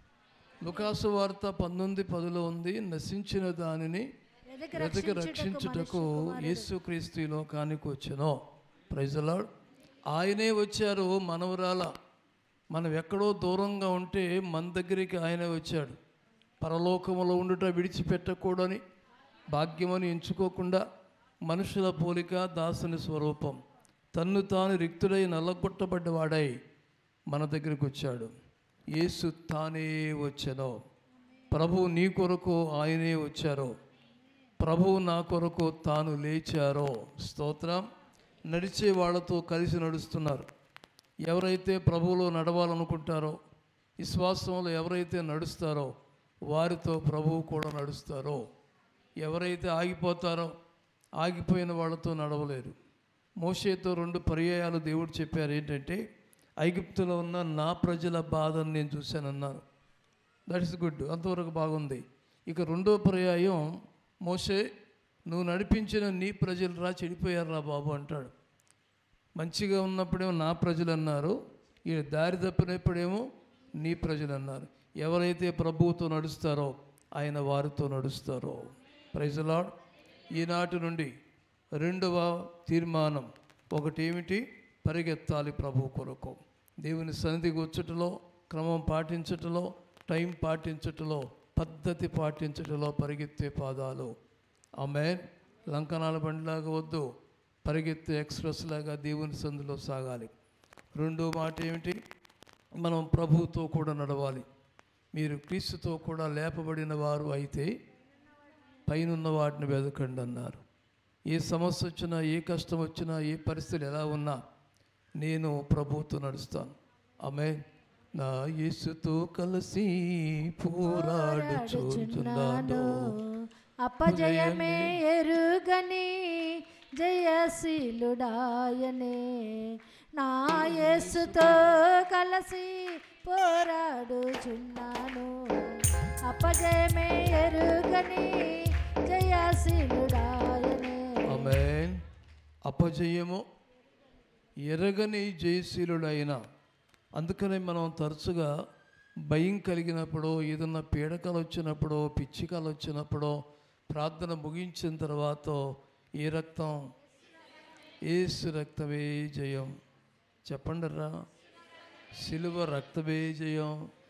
లుకాసు వార్త పంతొమ్మిది పదిలో ఉంది నశించిన దానిని వెదకి వెతకి రక్షించుటకు యేసుక్రీస్తు ఈ లోకానికి వచ్చెను ప్రైజలాడ్ ఆయనే వచ్చారు మనవరాల మనం ఎక్కడో దూరంగా ఉంటే మన దగ్గరికి ఆయనే వచ్చాడు పరలోకములో ఉండుట విడిచిపెట్టకూడని భాగ్యమని ఎంచుకోకుండా మనుషుల పోలిక దాసుని స్వరూపం తన్ను తాను రిక్తుడై నల్లగొట్టబడ్డవాడై మన దగ్గరికి వచ్చాడు యేసు తానే వచ్చెను ప్రభు నీ కొరకు ఆయనే వచ్చారు ప్రభువు నా కొరకు తాను లేచారో స్తోత్రం నడిచే వాళ్ళతో కలిసి నడుస్తున్నారు ఎవరైతే ప్రభువులో నడవాలనుకుంటారో విశ్వాసంలో ఎవరైతే నడుస్తారో వారితో ప్రభువు కూడా నడుస్తారో ఎవరైతే ఆగిపోతారో ఆగిపోయిన వాళ్ళతో నడవలేరు మోషేతో రెండు పర్యాయాలు దేవుడు చెప్పారు ఏంటంటే ఐగుప్తులో ఉన్న నా ప్రజల బాధను నేను చూశానన్నాను దట్ ఇస్ గుడ్ అంతవరకు బాగుంది ఇక రెండో పర్యాయం మోసే నువ్వు నడిపించిన నీ ప్రజలు రా చెడిపోయారు బాబు అంటాడు మంచిగా ఉన్నప్పుడేమో నా ప్రజలు అన్నారు ఈ దారి తప్పినప్పుడేమో నీ ప్రజలు అన్నారు ఎవరైతే ప్రభువుతో నడుస్తారో ఆయన వారితో నడుస్తారో ప్రైజలాడ్ ఈనాటి నుండి రెండవ తీర్మానం ఒకటేమిటి పరిగెత్తాలి ప్రభు కొరకు దేవుని సన్నిధికి వచ్చుటలో క్రమం పాటించుటలో టైం పాటించుటలో పద్ధతి పాటించుటలో పరిగెత్తే పాదాలు ఆమె లంకనాల బండిలాగా వద్దు పరిగెత్తే ఎక్స్ప్రెస్ లాగా దేవుని సందులో సాగాలి రెండో మాట ఏమిటి మనం ప్రభువుతో కూడా నడవాలి మీరు క్రీస్తుతో కూడా లేపబడిన వారు అయితే పైనున్న వాటిని వెదకండి అన్నారు ఏ సమస్య వచ్చినా ఏ కష్టం వచ్చినా ఏ పరిస్థితి ఎలా ఉన్నా నేను ప్రభువుతో నడుస్తాను ఆమె నా యేసుతో కలిసి పోరాడుచున్నాను అపజయమే ఎరుగని జయశీలుడాయనే నా యేసుతో కలిసి పోరాడుచున్నాను అపజయమే ఎరుగని జయశీలుడాయనే ఆమె అపజయము ఎరగని జయశీలుడైన అందుకనే మనం తరచుగా భయం కలిగినప్పుడు ఏదన్నా పీడకలు వచ్చినప్పుడు పిచ్చికలు వచ్చినప్పుడు ప్రార్థన ముగించిన తర్వాత ఏ రక్తం ఏసు రక్తమే జయం చెప్పండి రా సిలువ రక్తమే జయం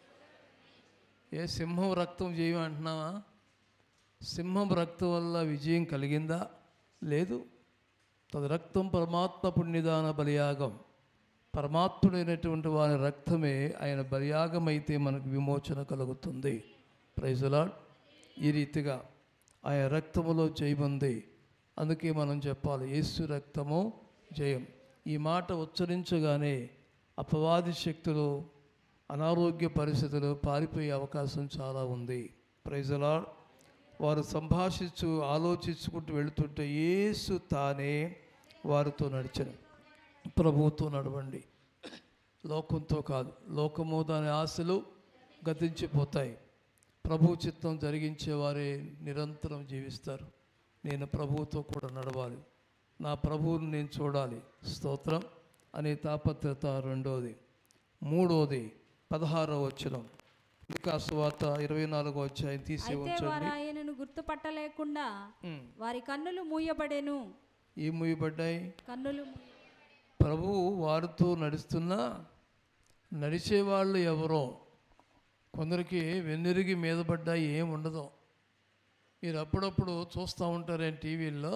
ఏ సింహం రక్తం జయం అంటున్నావా సింహం రక్తం వల్ల విజయం కలిగిందా లేదు తది రక్తం పరమాత్మ పుణ్యదాన బలియాగం పరమాత్ముడైనటువంటి వారి రక్తమే ఆయన బలియాగం అయితే మనకు విమోచన కలుగుతుంది ప్రైజులాడ్ ఈ రీతిగా ఆయన రక్తములో జయముంది అందుకే మనం చెప్పాలి యేసు రక్తము జయం ఈ మాట ఉచ్చరించగానే అపవాది శక్తులు అనారోగ్య పరిస్థితులు పారిపోయే అవకాశం చాలా ఉంది ప్రైజలాడ్ వారు సంభాషించు ఆలోచించుకుంటూ వెళుతుంటే యేసు తానే వారితో నడిచను ప్రభువుతో నడవండి లోకంతో కాదు లోకము దాని ఆశలు గతించిపోతాయి ప్రభు చిత్తం జరిగించే వారే నిరంతరం జీవిస్తారు నేను ప్రభువుతో కూడా నడవాలి నా ప్రభువుని నేను చూడాలి స్తోత్రం అనే తాపత్రత రెండోది మూడోది పదహారో వచనం వికాసు వార్త ఇరవై నాలుగో అధ్యాయం తీసి అయితే వారు ఉంచండి ఆయనను గుర్తుపట్టలేకుండా ఉమ్. వారి కన్నులు మూయబడెను ఏం ముయ్యబడ్డాయి కన్నులు మూయ- ప్రభువు వారితో నడుస్తున్నా నడిచేవాళ్ళు ఎవరో కొందరికి వెన్నెరిగి మీద పడ్డా ఏం ఉండదు మీరు అప్పుడప్పుడు చూస్తూ ఉంటారే టీవీల్లో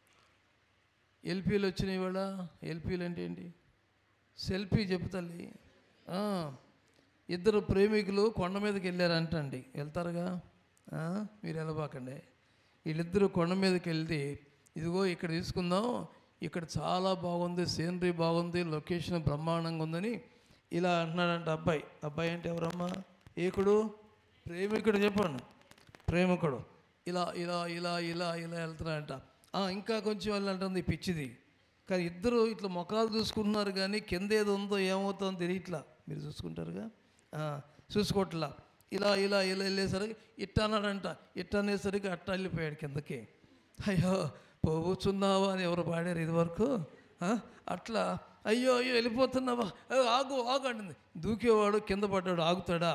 ఎల్పీలు వచ్చినాయి వాళ్ళ ఎల్పీలు అంటే ఏంటి సెల్ఫీ చెప్తల్లి ఆ, ఇద్దరు ప్రేమికులు కొండ మీదకి వెళ్ళారంటండి వెళ్తారుగా ఆ, మీరు వెళ్ళబాకండి వీళ్ళిద్దరూ కొండ మీదకి వెళ్తే ఇదిగో ఇక్కడ తీసుకుందాం ఇక్కడ చాలా బాగుంది సీనరీ బాగుంది లొకేషన్ బ్రహ్మాండంగా ఉందని ఇలా అంటున్నాడంట అబ్బాయి అబ్బాయి అంటే ఎవరమ్మా ఏకుడు ప్రేమికుడు చెప్పండి ప్రేమికుడు ఇలా ఇలా ఇలా ఇలా ఇలా వెళ్తున్నాడంట "ఆ, ఇంకా కొంచెం వెళ్ళంటుంది ఈ పిచ్చిది కానీ ఇద్దరు ఇట్లా ముఖాలు చూసుకుంటున్నారు కానీ కింద ఏదో ఉందో ఏమవుతుందో తెలియట్లా మీరు చూసుకుంటారుగా ఆ, చూసుకోవట్లా ఇలా ఇలా ఇలా వెళ్ళేసరికి ఇట్ట అన్నాడంట ఇట్ట అనేసరికి అట్ట వెళ్ళిపోయాడు కిందకి అయ్యో పోవచ్చున్నావా అని ఎవరు పాడారు ఇదివరకు ఆ? అట్లా అయ్యో అయ్యో వెళ్ళిపోతున్నావా "ఏ, ఆగు ఆగు అంటుంది దూకేవాడు కింద పడ్డాడు ఆగుతాడా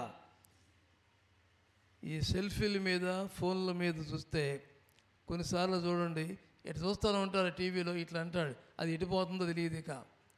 ఈ సెల్ఫీల మీద ఫోన్ల మీద చూస్తే కొన్నిసార్లు చూడండి ఇటు చూస్తూనే ఉంటారు టీవీలో ఇట్లా అంటాడు అది ఎటు పోతుందో తెలియదు ఇక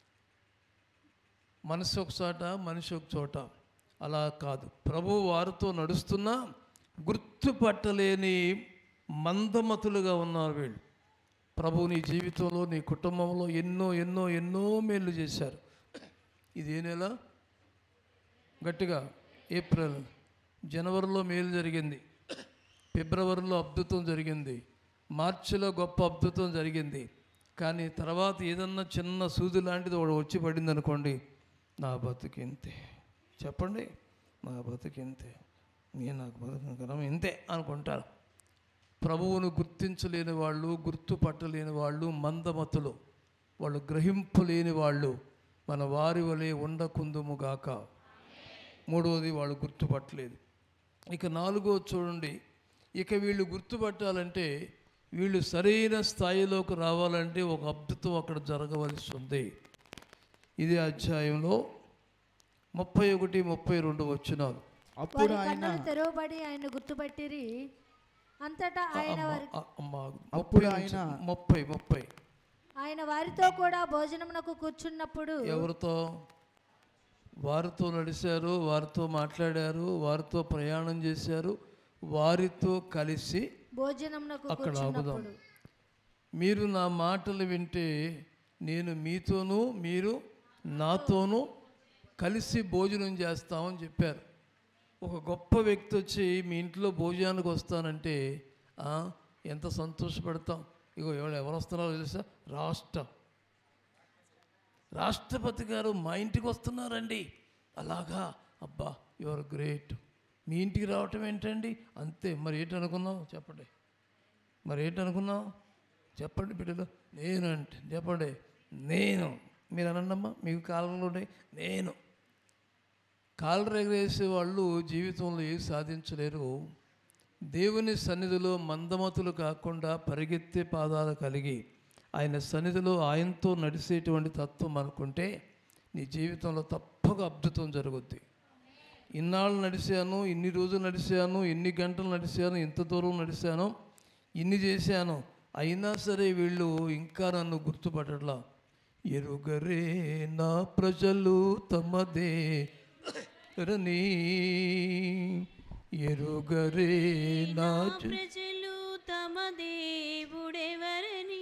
మనసు ఒక చోట మనిషి ఒక చోట అలా కాదు ప్రభు వారితో నడుస్తున్నా గుర్తుపట్టలేని మందమతులుగా ఉన్నారు వీళ్ళు ప్రభు నీ జీవితంలో నీ కుటుంబంలో ఎన్నో ఎన్నో ఎన్నో మేలు చేశారు ఇది ఏ నెల గట్టిగా ఏప్రిల్ జనవరిలో మేలు జరిగింది ఫిబ్రవరిలో అద్భుతం జరిగింది మార్చిలో గొప్ప అద్భుతం జరిగింది కానీ తర్వాత ఏదన్నా చిన్న సూది లాంటిది ఒకటి వచ్చి పడింది అనుకోండి నా బతుకు ఇంతే చెప్పండి నా బతుకు ఇంతే నేను నాకు బతుకు ఇంతే అనుకుంటారు ప్రభువును గుర్తించలేని వాళ్ళు గుర్తుపట్టలేని వాళ్ళు మందమతులు వాళ్ళు గ్రహింపులేని వాళ్ళు మన వారి వలె ఉండకుందుము గాక మూడవది వాళ్ళు గుర్తుపట్టలేదు ఇక నాలుగో చూడండి ఇక వీళ్ళు గుర్తుపట్టాలంటే వీళ్ళు సరైన స్థాయిలోకి రావాలంటే ఒక అద్భుతం అక్కడ జరగవలసి ఉంది ఇది అధ్యాయంలో ముప్పై ఒకటి ముప్పై రెండు వచ్చినారు అప్పుడు వారి ఆయన కన్నులు తెరవబడి ఆయన గుర్తుపట్టిరి అంతటా ఆయన వారి అప్పుడు ఆయన ముప్పై ముప్పై ఆయన వారితో కూడా భోజనమునకు కూర్చున్నప్పుడు ఎవరితో వారితో నడిచారు వారితో మాట్లాడారు వారితో ప్రయాణం చేశారు వారితో కలిసి భోజనమునకు అక్కడ ఆగుదాం కూర్చున్నప్పుడు మీరు నా మాటలు వింటే నేను మీతోనూ మీరు నాతోనూ కలిసి భోజనం చేస్తామని చెప్పారు ఒక గొప్ప వ్యక్తి వచ్చి మీ ఇంట్లో భోజనానికి వస్తానంటే ఆ, ఎంత సంతోషపడతాం ఇగో ఎవరు ఎవరు వస్తున్నారో తెలుసా రాష్ట్ర రాష్ట్రపతి గారు మా ఇంటికి వస్తున్నారండి అలాగా అబ్బా యువర్ గ్రేట్ మీ ఇంటికి రావటం ఏంటండి అంతే మరి ఏంటి అనుకున్నావు చెప్పండి మరి ఏంటి అనుకున్నావు చెప్పండి బిడ్డలు నేను అంటే చెప్పండి నేను మీరు అనండమ్మా మీకు కాలంలో ఉన్నాయి నేను కాళ్ళు ఎగరేసే వాళ్ళు జీవితంలో ఏం సాధించలేరు దేవుని సన్నిధిలో మందమతులు కాకుండా పరిగెత్తే పాదాలు కలిగి ఆయన సన్నిధిలో ఆయనతో నడిచేటువంటి తత్వం అనుకుంటే నీ జీవితంలో తప్పక అద్భుతం జరుగుద్ది ఇన్నాళ్ళు నడిచాను ఇన్ని రోజులు నడిచాను ఎన్ని గంటలు నడిచాను ఇంత దూరం నడిచాను ఇన్ని చేశాను అయినా సరే వీళ్ళు ఇంకా నన్ను గుర్తుపట్టట్లా ఎరుగరే నా ప్రజలు తమదే రని ఎరుగరే నా జ- ప్రజలు తమ దేవుడెవరని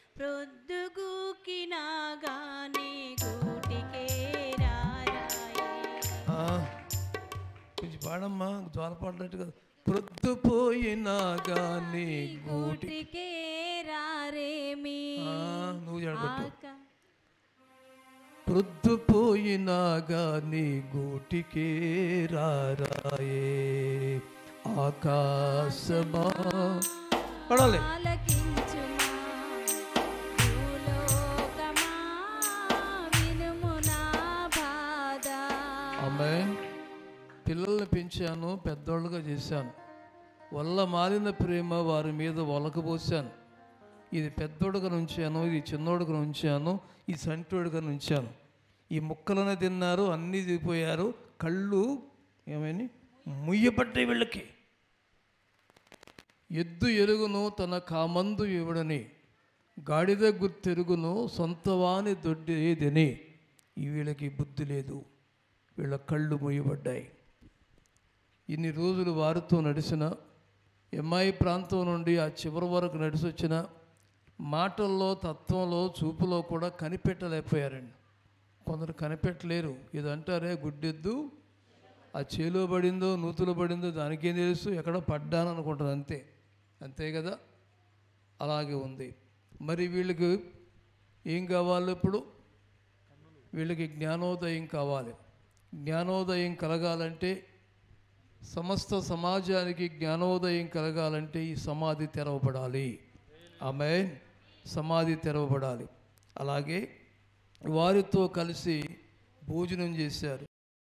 ప్రొద్దుగూకినాగానే గూటికే రారాయే ఆ, కొంచెం పాడమ్మా జ్వాల పాడినట్టు కదా ప్రొద్దుపోయినా కానీ గూటి గూటికే రారేమి ఆ, నువ్వు జడగొట్టు ఆక- ప్రొద్దుపోయినా గాని గూటికే రారాయే ఆకాశమా పడాలి ఆలకించుమా భూలోకమా వినుము నా బాధ ఆమె పిల్లల్ని పెంచాను పెద్దోళ్ళుగా చేశాను వల్ల మాలిన ప్రేమ వారి మీద ఒలకబోసాను ఇది పెద్దోడుగా ఉంచాను ఇది చిన్నోడుగా ఉంచాను ఈ సంటోడుగా ఉంచాను ఈ ముక్కలనే తిన్నారు అన్నీ దిగిపోయారు కళ్ళు ఏమైనా ముయ్యబట్టే వీళ్ళకి ఎద్దు ఎరుగును తన కామందు ఇవ్వడని గాడిద గుర్తెరుగును సొంతవాని దొడ్డేదని ఈ వీళ్ళకి బుద్ధి లేదు వీళ్ళ కళ్ళు మొయ్యబడ్డాయి ఇన్ని రోజులు వారితో నడిచిన ఎంఐ ప్రాంతం నుండి ఆ చివరి వరకు నడిచి వచ్చిన మాటల్లో తత్వంలో చూపులో కూడా కనిపెట్టలేకపోయారండి కొందరు కనిపెట్టలేరు ఇది అంటారే గుడ్డెద్దు ఆ చేలో పడిందో నూతులో పడిందో దానికేం తెలుసు ఎక్కడో పడ్డాను అనుకుంటుంది అంతే అంతే కదా అలాగే ఉంది మరి వీళ్ళకి ఏం కావాలి ఇప్పుడు వీళ్ళకి జ్ఞానోదయం కావాలి జ్ఞానోదయం కలగాలంటే సమస్త సమాజానికి జ్ఞానోదయం కలగాలంటే ఈ సమాధి తెరవబడాలి ఆమె సమాధి తెరవబడాలి అలాగే వారితో కలిసి భోజనం చేశారు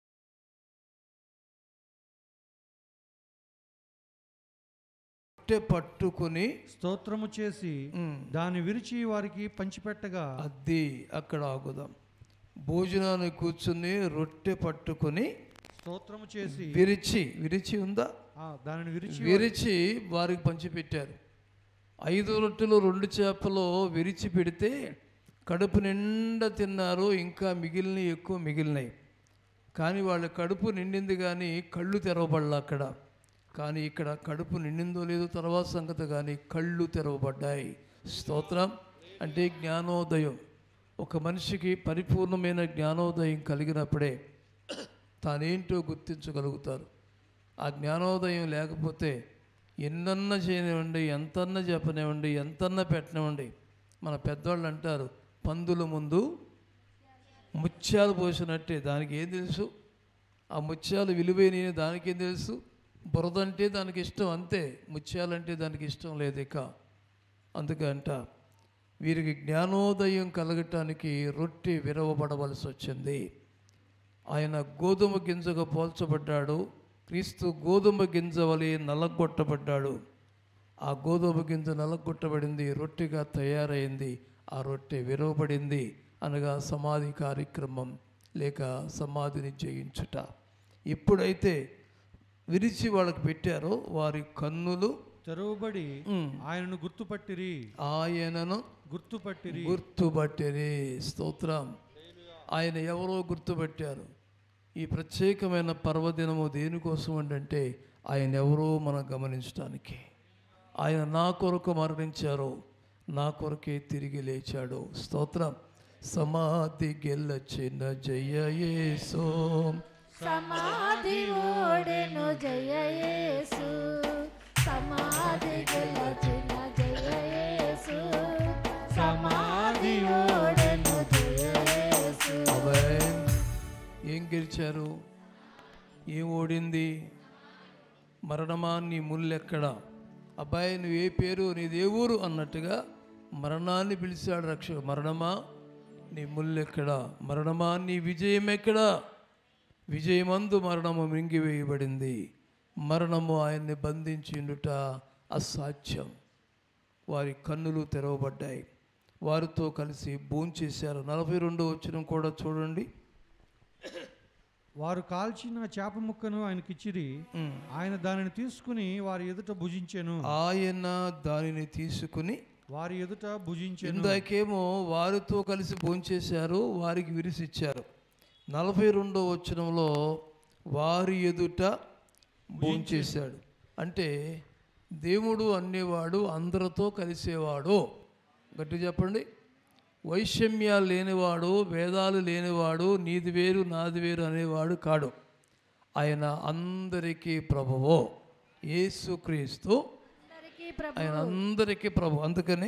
రొట్టె పట్టుకొని స్తోత్రము చేసి ఉమ్, దాన్ని విరిచి వారికి పంచిపెట్టగా అది అక్కడ ఆగుదాం భోజనాన్ని కూర్చుని రొట్టె పట్టుకొని స్తోత్రము చేసి విరిచి విరిచి ఉందా ఆ, దానిని విరిచి విరిచి వారికి పంచిపెట్టారు ఐదు రొట్టెలు రెండు చేపలు విరిచి పెడితే కడుపు నిండా తిన్నారు ఇంకా మిగిలినవి ఎక్కువ మిగిలినాయి కానీ వాళ్ళ కడుపు నిండింది కానీ కళ్ళు తెరవబడలా అక్కడ కానీ ఇక్కడ కడుపు నిండిందో లేదో తర్వాత సంగతి కానీ కళ్ళు తెరవబడ్డాయి స్తోత్రం అంటే జ్ఞానోదయం ఒక మనిషికి పరిపూర్ణమైన జ్ఞానోదయం కలిగినప్పుడే తానేంటో గుర్తించగలుగుతారు ఆ జ్ఞానోదయం లేకపోతే ఎన్నన్న చేయనివ్వండి ఎంతన్న చెప్పనివ్వండి ఎంతన్న పెట్టనివ్వండి మన పెద్దవాళ్ళు అంటారు పందుల ముందు ముత్యాలు పోసినట్టే దానికి ఏం తెలుసు ఆ ముత్యాలు విలువైన దానికేం తెలుసు బురద అంటే దానికి ఇష్టం అంతే ముత్యాలంటే దానికి ఇష్టం లేదు ఇక అందుకంట వీరికి జ్ఞానోదయం కలగటానికి రొట్టె విరవబడవలసి వచ్చింది ఆయన గోధుమ గింజగా పోల్చబడ్డాడు క్రీస్తు గోధుమ గింజ వలె నలగొట్టబడ్డాడు ఆ గోధుమ గింజ నలగొట్టబడింది రొట్టెగా తయారైంది ఆ రొట్టె విరవబడింది అనగా సమాధి కార్యక్రమం లేక సమాధిని జయించుట ఎప్పుడైతే విరిచి వాళ్ళకి పెట్టారో వారి కన్నులు తెరవబడి ఉమ్, ఆయనను గుర్తుపట్టిరి ఆయనను గుర్తుపట్టిరి గుర్తుపట్టిరి స్తోత్రం ఆయన ఎవరో గుర్తుపట్టారు ఈ ప్రత్యేకమైన పర్వదినము దేనికోసం అంటే ఆయన ఎవరో మనం గమనించడానికి ఆయన నా కొరకు మరణించారు నా కొరకే తిరిగి లేచాడు స్తోత్రం సమాధి గెల్లచిన జయ యేసో సమాధి ఓడెను జయయేసు సమాధి గెలచిన జయయేసు గెలిచారు ఏం ఓడింది మరణమా నీ ముల్లెక్కడ అబ్బాయి నువ్వు ఏ పేరు నీదే ఊరు అన్నట్టుగా మరణాన్ని పిలిచాడు రక్షక మరణమా నీ ముల్లెక్కడ మరణమా నీ విజయం ఎక్కడా విజయమందు మరణము మింగివేయబడింది మరణము ఆయన్ని బంధించిండుట అసాధ్యం వారి కన్నులు తెరవబడ్డాయి వారితో కలిసి భోంచేశారు నలభై రెండో వచ్చిన కూడా చూడండి వారు కాల్చిన చేప ముక్కను ఆయనకిచ్చిరి ఉమ్. ఆయన దానిని తీసుకుని వారి ఎదుట భుజించెను ఆయన దానిని తీసుకుని వారి ఎదుట భుజించెను ఇందాకేమో వారితో కలిసి భోంచేశారు వారికి విరిసిచ్చారు నలభై రెండో వచనంలో వారి ఎదుట భోంచేశాడు అంటే దేవుడు అనేవాడు అందరితో కలిసేవాడు గట్టి చెప్పండి వైషమ్యాలు లేనివాడు భేదాలు లేనివాడు నీది వేరు నాది వేరు అనేవాడు కాడు ఆయన అందరికీ ప్రభువో యేసుక్రీస్తు అందరికీ ప్రభు ఆయన అందరికీ ప్రభు అందుకని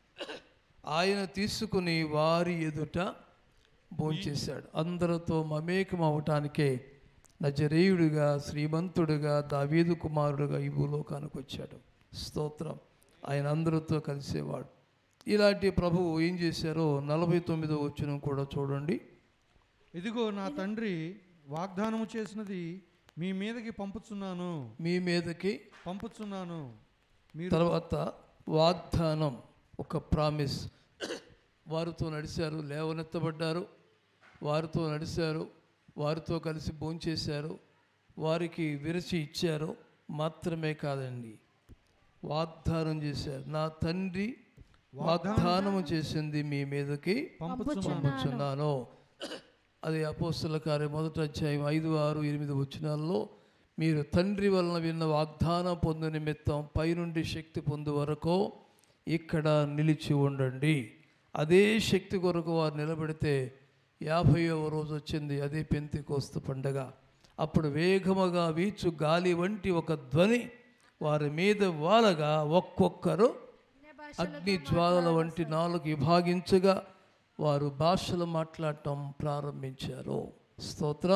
ఆయన తీసుకుని వారి ఎదుట భోంచేశాడు అందరితో మమేకం అవటానికే నజరేయుడిగా శ్రీమంతుడిగా దావీదు కుమారుడుగా ఈ భూలోకానికి వచ్చాడు స్తోత్రం ఆయన అందరితో కలిసేవాడు ఇలాంటి ప్రభువు ఏం చేశారో నలభై తొమ్మిదో వచ్చిన కూడా చూడండి ఇదిగో నా తండ్రి వాగ్దానము చేసినది మీ మీదకి పంపుచున్నాను మీ మీదకి పంపుచున్నాను మీరు తర్వాత వాగ్దానం ఒక ప్రామిస్ వారితో నడిచారు లేవనెత్తబడ్డారు వారితో నడిచారు వారితో కలిసి భోంచేశారు వారికి విరచి ఇచ్చారు మాత్రమే కాదండి వాగ్దానం చేశారు నా తండ్రి వాగ్దానము చేసింది మీ మీదకి పంపుచున్నాను అది అపోస్తుల కార్యం మొదటి అధ్యాయం ఐదు ఆరు ఎనిమిది వచనాల్లో మీరు తండ్రి వలన విన్న వాగ్దానం పొందు నిమిత్తం పైనుండి శక్తి పొందు వరకు ఇక్కడ నిలిచి ఉండండి అదే శక్తి కొరకు వారు నిలబెడితే యాభైవ రోజు వచ్చింది అదే పెంతికోస్తు పండగ అప్పుడు వేగముగా వీచు గాలి వంటి ఒక ధ్వని వారి మీద వాలగా ఒక్కొక్కరు అగ్ని జ్వాలల వంటి నాలుగు విభాగించగా వారు భాషలు మాట్లాడటం ప్రారంభించారు స్తోత్రం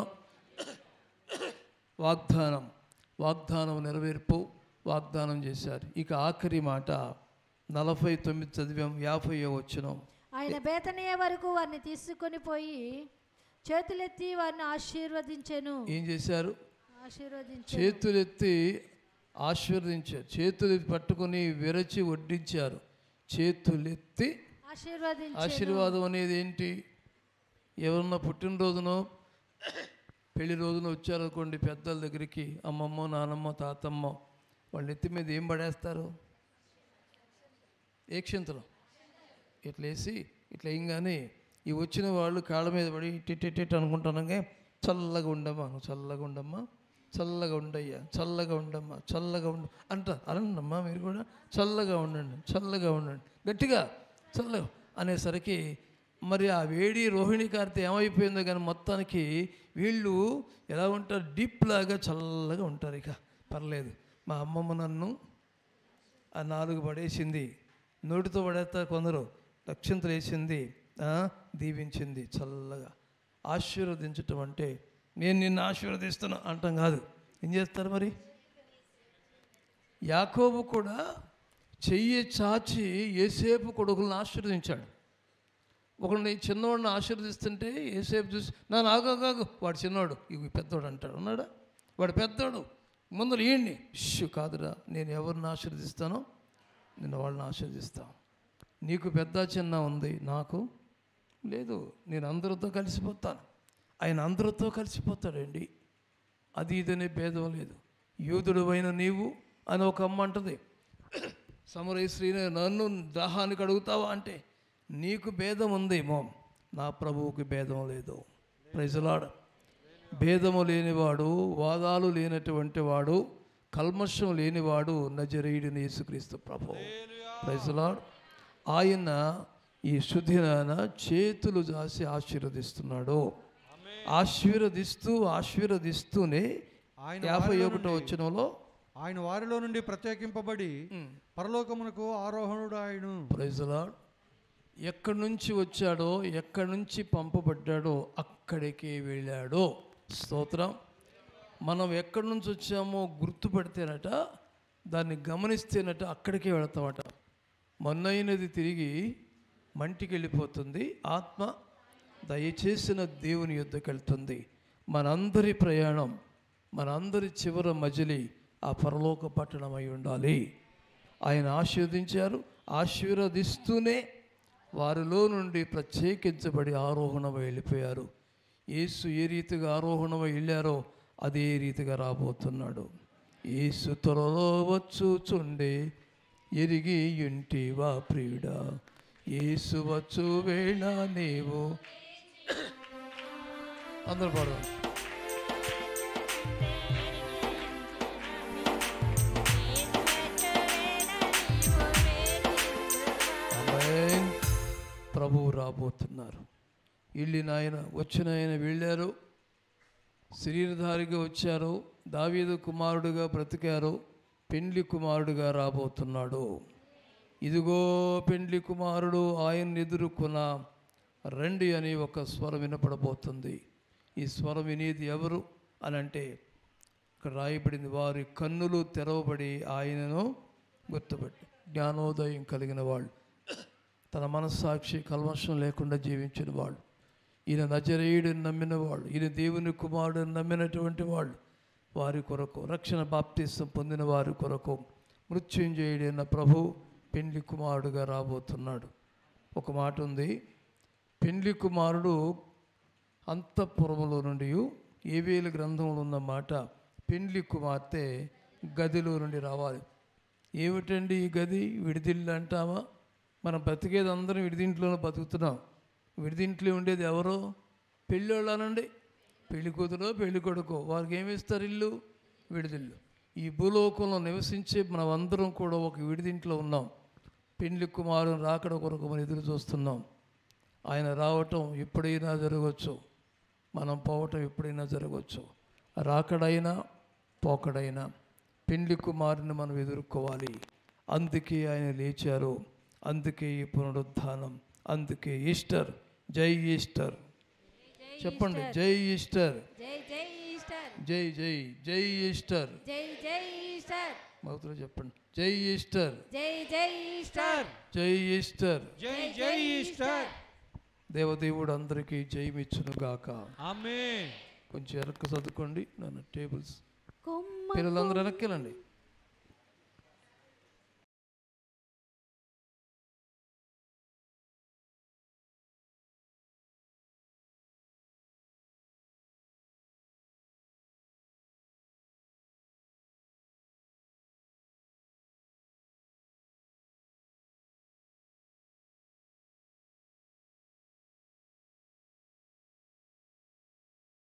వాగ్దానం వాగ్దానం నెరవేర్పు వాగ్దానం చేశారు ఇక ఆఖరి మాట నలభై తొమ్మిది చదివాం యాభై వచ్చినాం ఆయన బేతనీయ వరకు వారిని తీసుకొని పోయి చేతులెత్తి వారిని ఆశీర్వదించెను ఏం చేశారు ఆశీర్వదించెను చేతులెత్తి ఆశీర్వదించారు చేతులు పట్టుకొని విరచి వడ్డించారు చేతులెత్తి ఆశీర్వదించెను ఆశీర్వాదం అనేది ఏంటి ఎవరన్నా పుట్టినరోజునో పెళ్లి రోజున వచ్చారనుకోండి పెద్దల దగ్గరికి అమ్మమ్మ నానమ్మ తాతమ్మ వాళ్ళ ఎత్తి మీద ఏం పడేస్తారు ఏక్షంతరం ఇట్లా వేసి ఇట్లా వేయంగానే ఈ వచ్చిన వాళ్ళు కాళ్ళ మీద పడి టిట్ అనుకుంటున్నాగా చల్లగా ఉండమ్మా నువ్వు చల్లగా ఉండమ్మా చల్లగా ఉండయ్యా చల్లగా ఉండమ్మా చల్లగా ఉండు అంట అనండమ్మా మీరు కూడా చల్లగా ఉండండి చల్లగా ఉండండి గట్టిగా చల్లగా అనేసరికి మరి ఆ వేడి రోహిణి కార్తె ఏమైపోయిందో కానీ మొత్తానికి వీళ్ళు ఎలా ఉంటారు డీప్ లాగా చల్లగా ఉంటారు ఇక పర్లేదు మా అమ్మమ్మ నన్ను ఆ నాలుగు పడేసింది నోటితో పడేస్తారు కొందరు లక్ష్యంతో వేసింది ఆ, దీవించింది చల్లగా ఆశీర్వదించటం అంటే నేను నిన్ను ఆశీర్వదిస్తున్నా అంటాం కాదు ఏం చేస్తారు మరి యాకోబు కూడా చెయ్యి చాచి ఏసేపు కొడుకులను ఆశీర్వదించాడు ఒకరిని చిన్నవాడిని ఆశీర్వదిస్తుంటే ఏసేపు చూసి నా నాగాగు వాడు చిన్నవాడు ఇవి పెద్దవాడు అంటాడు ఉన్నాడా వాడు పెద్దవాడు ముందర ఏంటి షు కాదురా నేను ఎవరిని ఆశీర్వదిస్తానో నేను వాళ్ళని ఆశీర్వదిస్తాను నీకు పెద్ద చిన్న ఉంది నాకు లేదు నేను అందరితో కలిసిపోతాను ఆయన అందరితో కలిసిపోతాడండి అది ఇదనే భేదం లేదు యూదుడు అయిన నీవు అని ఒక అమ్మ అంటది సమరయ శ్రీని నన్ను దాహానికి అడుగుతావా అంటే నీకు భేదం ఉందేమో నా ప్రభువుకి భేదం లేదు ప్రజలాడ భేదము లేనివాడు వాదాలు లేనటువంటి వాడు కల్మషం లేనివాడు నజరేయుడిని యేసుక్రీస్తు ప్రభు ప్రజలాడ్ ఆయన ఈ శుద్ధినాన చేతులు జాసి ఆశీర్వదిస్తున్నాడు ఆశీర్వదిస్తూ ఆశీర్వదిస్తూనే ఆయన యాభై వారిలో ఒకటో నుండి- వచ్చినంలో ఆయన వారిలో నుండి ప్రత్యేకింపబడి పరలోకమునకు ఆరోహణుడు ఆయన ప్రైజలాడ్ ఎక్కడి నుంచి వచ్చాడో ఎక్కడి నుంచి పంపబడ్డాడో అక్కడికే వెళ్ళాడో స్తోత్రం మనం ఎక్కడి నుంచి వచ్చామో గుర్తుపడితేనట దాన్ని గమనిస్తేనట అక్కడికే వెళతామట మొన్నైనది తిరిగి మంటికి వెళ్ళిపోతుంది ఆత్మ దయచేసిన దేవుని యుద్ధకి వెళ్తుంది మనందరి ప్రయాణం మనందరి చివర మజిలి ఆ పరలోక పట్టణం అయి ఉండాలి ఆయన ఆశీర్వదించారు ఆశీర్వదిస్తూనే వారిలో నుండి ప్రత్యేకించబడి ఆరోహణమై వెళ్ళిపోయారు యేసు ఏ రీతిగా ఆరోహణమై వెళ్ళారో అదే రీతిగా రాబోతున్నాడు యేసు త్వరలో వచ్చుచుండే ఎరిగి ఇంటివా ప్రియుడా యేసు వచ్చు వేళ నీవు అందరు పాడదాం ఆమేన్. ప్రభువు రాబోతున్నారు వెళ్ళిన ఆయన వచ్చిన ఆయన వెళ్ళారు శరీరధారిగా వచ్చారు దావీదు కుమారుడుగా బ్రతికారు పెండ్లి కుమారుడుగా రాబోతున్నాడు ఇదిగో పెండ్లి కుమారుడు ఆయన్ని ఎదుర్కొన్న రండి అని ఒక స్వరం వినపడబోతుంది ఈ స్వరం వినేది ఎవరు అని అంటే ఇక్కడ రాయబడింది వారి కన్నులు తెరవబడి ఆయనను గుర్తుపట్టి జ్ఞానోదయం కలిగిన వాళ్ళు తన మనస్సాక్షి కల్మషం లేకుండా జీవించిన వాళ్ళు ఈయన నజరేయుడిని నమ్మిన వాళ్ళు ఈయన దేవుని కుమారుడిని నమ్మినటువంటి వాళ్ళు వారి కొరకు రక్షణ బాప్తిస్తం పొందిన వారి కొరకు మృత్యుంజయుడైన ప్రభు పెండ్లి కుమారుడుగా రాబోతున్నాడు ఒక మాట ఉంది పెండ్లి కుమారుడు అంతఃపురములో నుండి ఏవేల గ్రంథంలో ఉన్న మాట పెండ్లి కుమార్తె గదిలో నుండి రావాలి ఏమిటండి ఈ గది విడిదిల్లు అంటామా మనం బతికేది అందరం విడిదింట్లోనే బతుకుతున్నాం విడిదింట్లో ఉండేది ఎవరో పెళ్ళోళ్ళనండి పెళ్లి కూతురో పెళ్లి కొడుకో వారికి ఏమి ఇస్తారు ఇల్లు విడిదిల్లు ఈ భూలోకంలో నివసించే మనం అందరం కూడా ఒక విడిదింట్లో ఉన్నాం పెండ్లి కుమారుని రాకడ కొరకు మనం ఎదురు చూస్తున్నాం ఆయన రావటం ఎప్పుడైనా జరగవచ్చు మనం పోవటం ఎప్పుడైనా జరగవచ్చు రాకడైనా పోకడైనా పెండ్లి కుమారుని మనం ఎదుర్కోవాలి అందుకే ఆయన లేచారు అందుకే ఈ పునరుద్ధానం అందుకే ఈస్టర్ జై ఈస్టర్ చెప్పండి జై ఈస్టర్ జై జై ఈస్టర్ జై జై జై ఈస్టర్ జై జై ఈస్టర్ మగతలో చెప్పండి జై ఈస్టర్ జై జై ఈస్టర్ జై ఈస్టర్ జై జై ఈస్టర్ దేవదేవుడు అందరికీ జయమిచ్చును గాక ఆమేన్ కొంచెం వెనక్కి చదువుకోండి నన్ను టేబుల్స్ కొమ్మ పిల్లలందరూ వెనక్కి వెళ్ళండి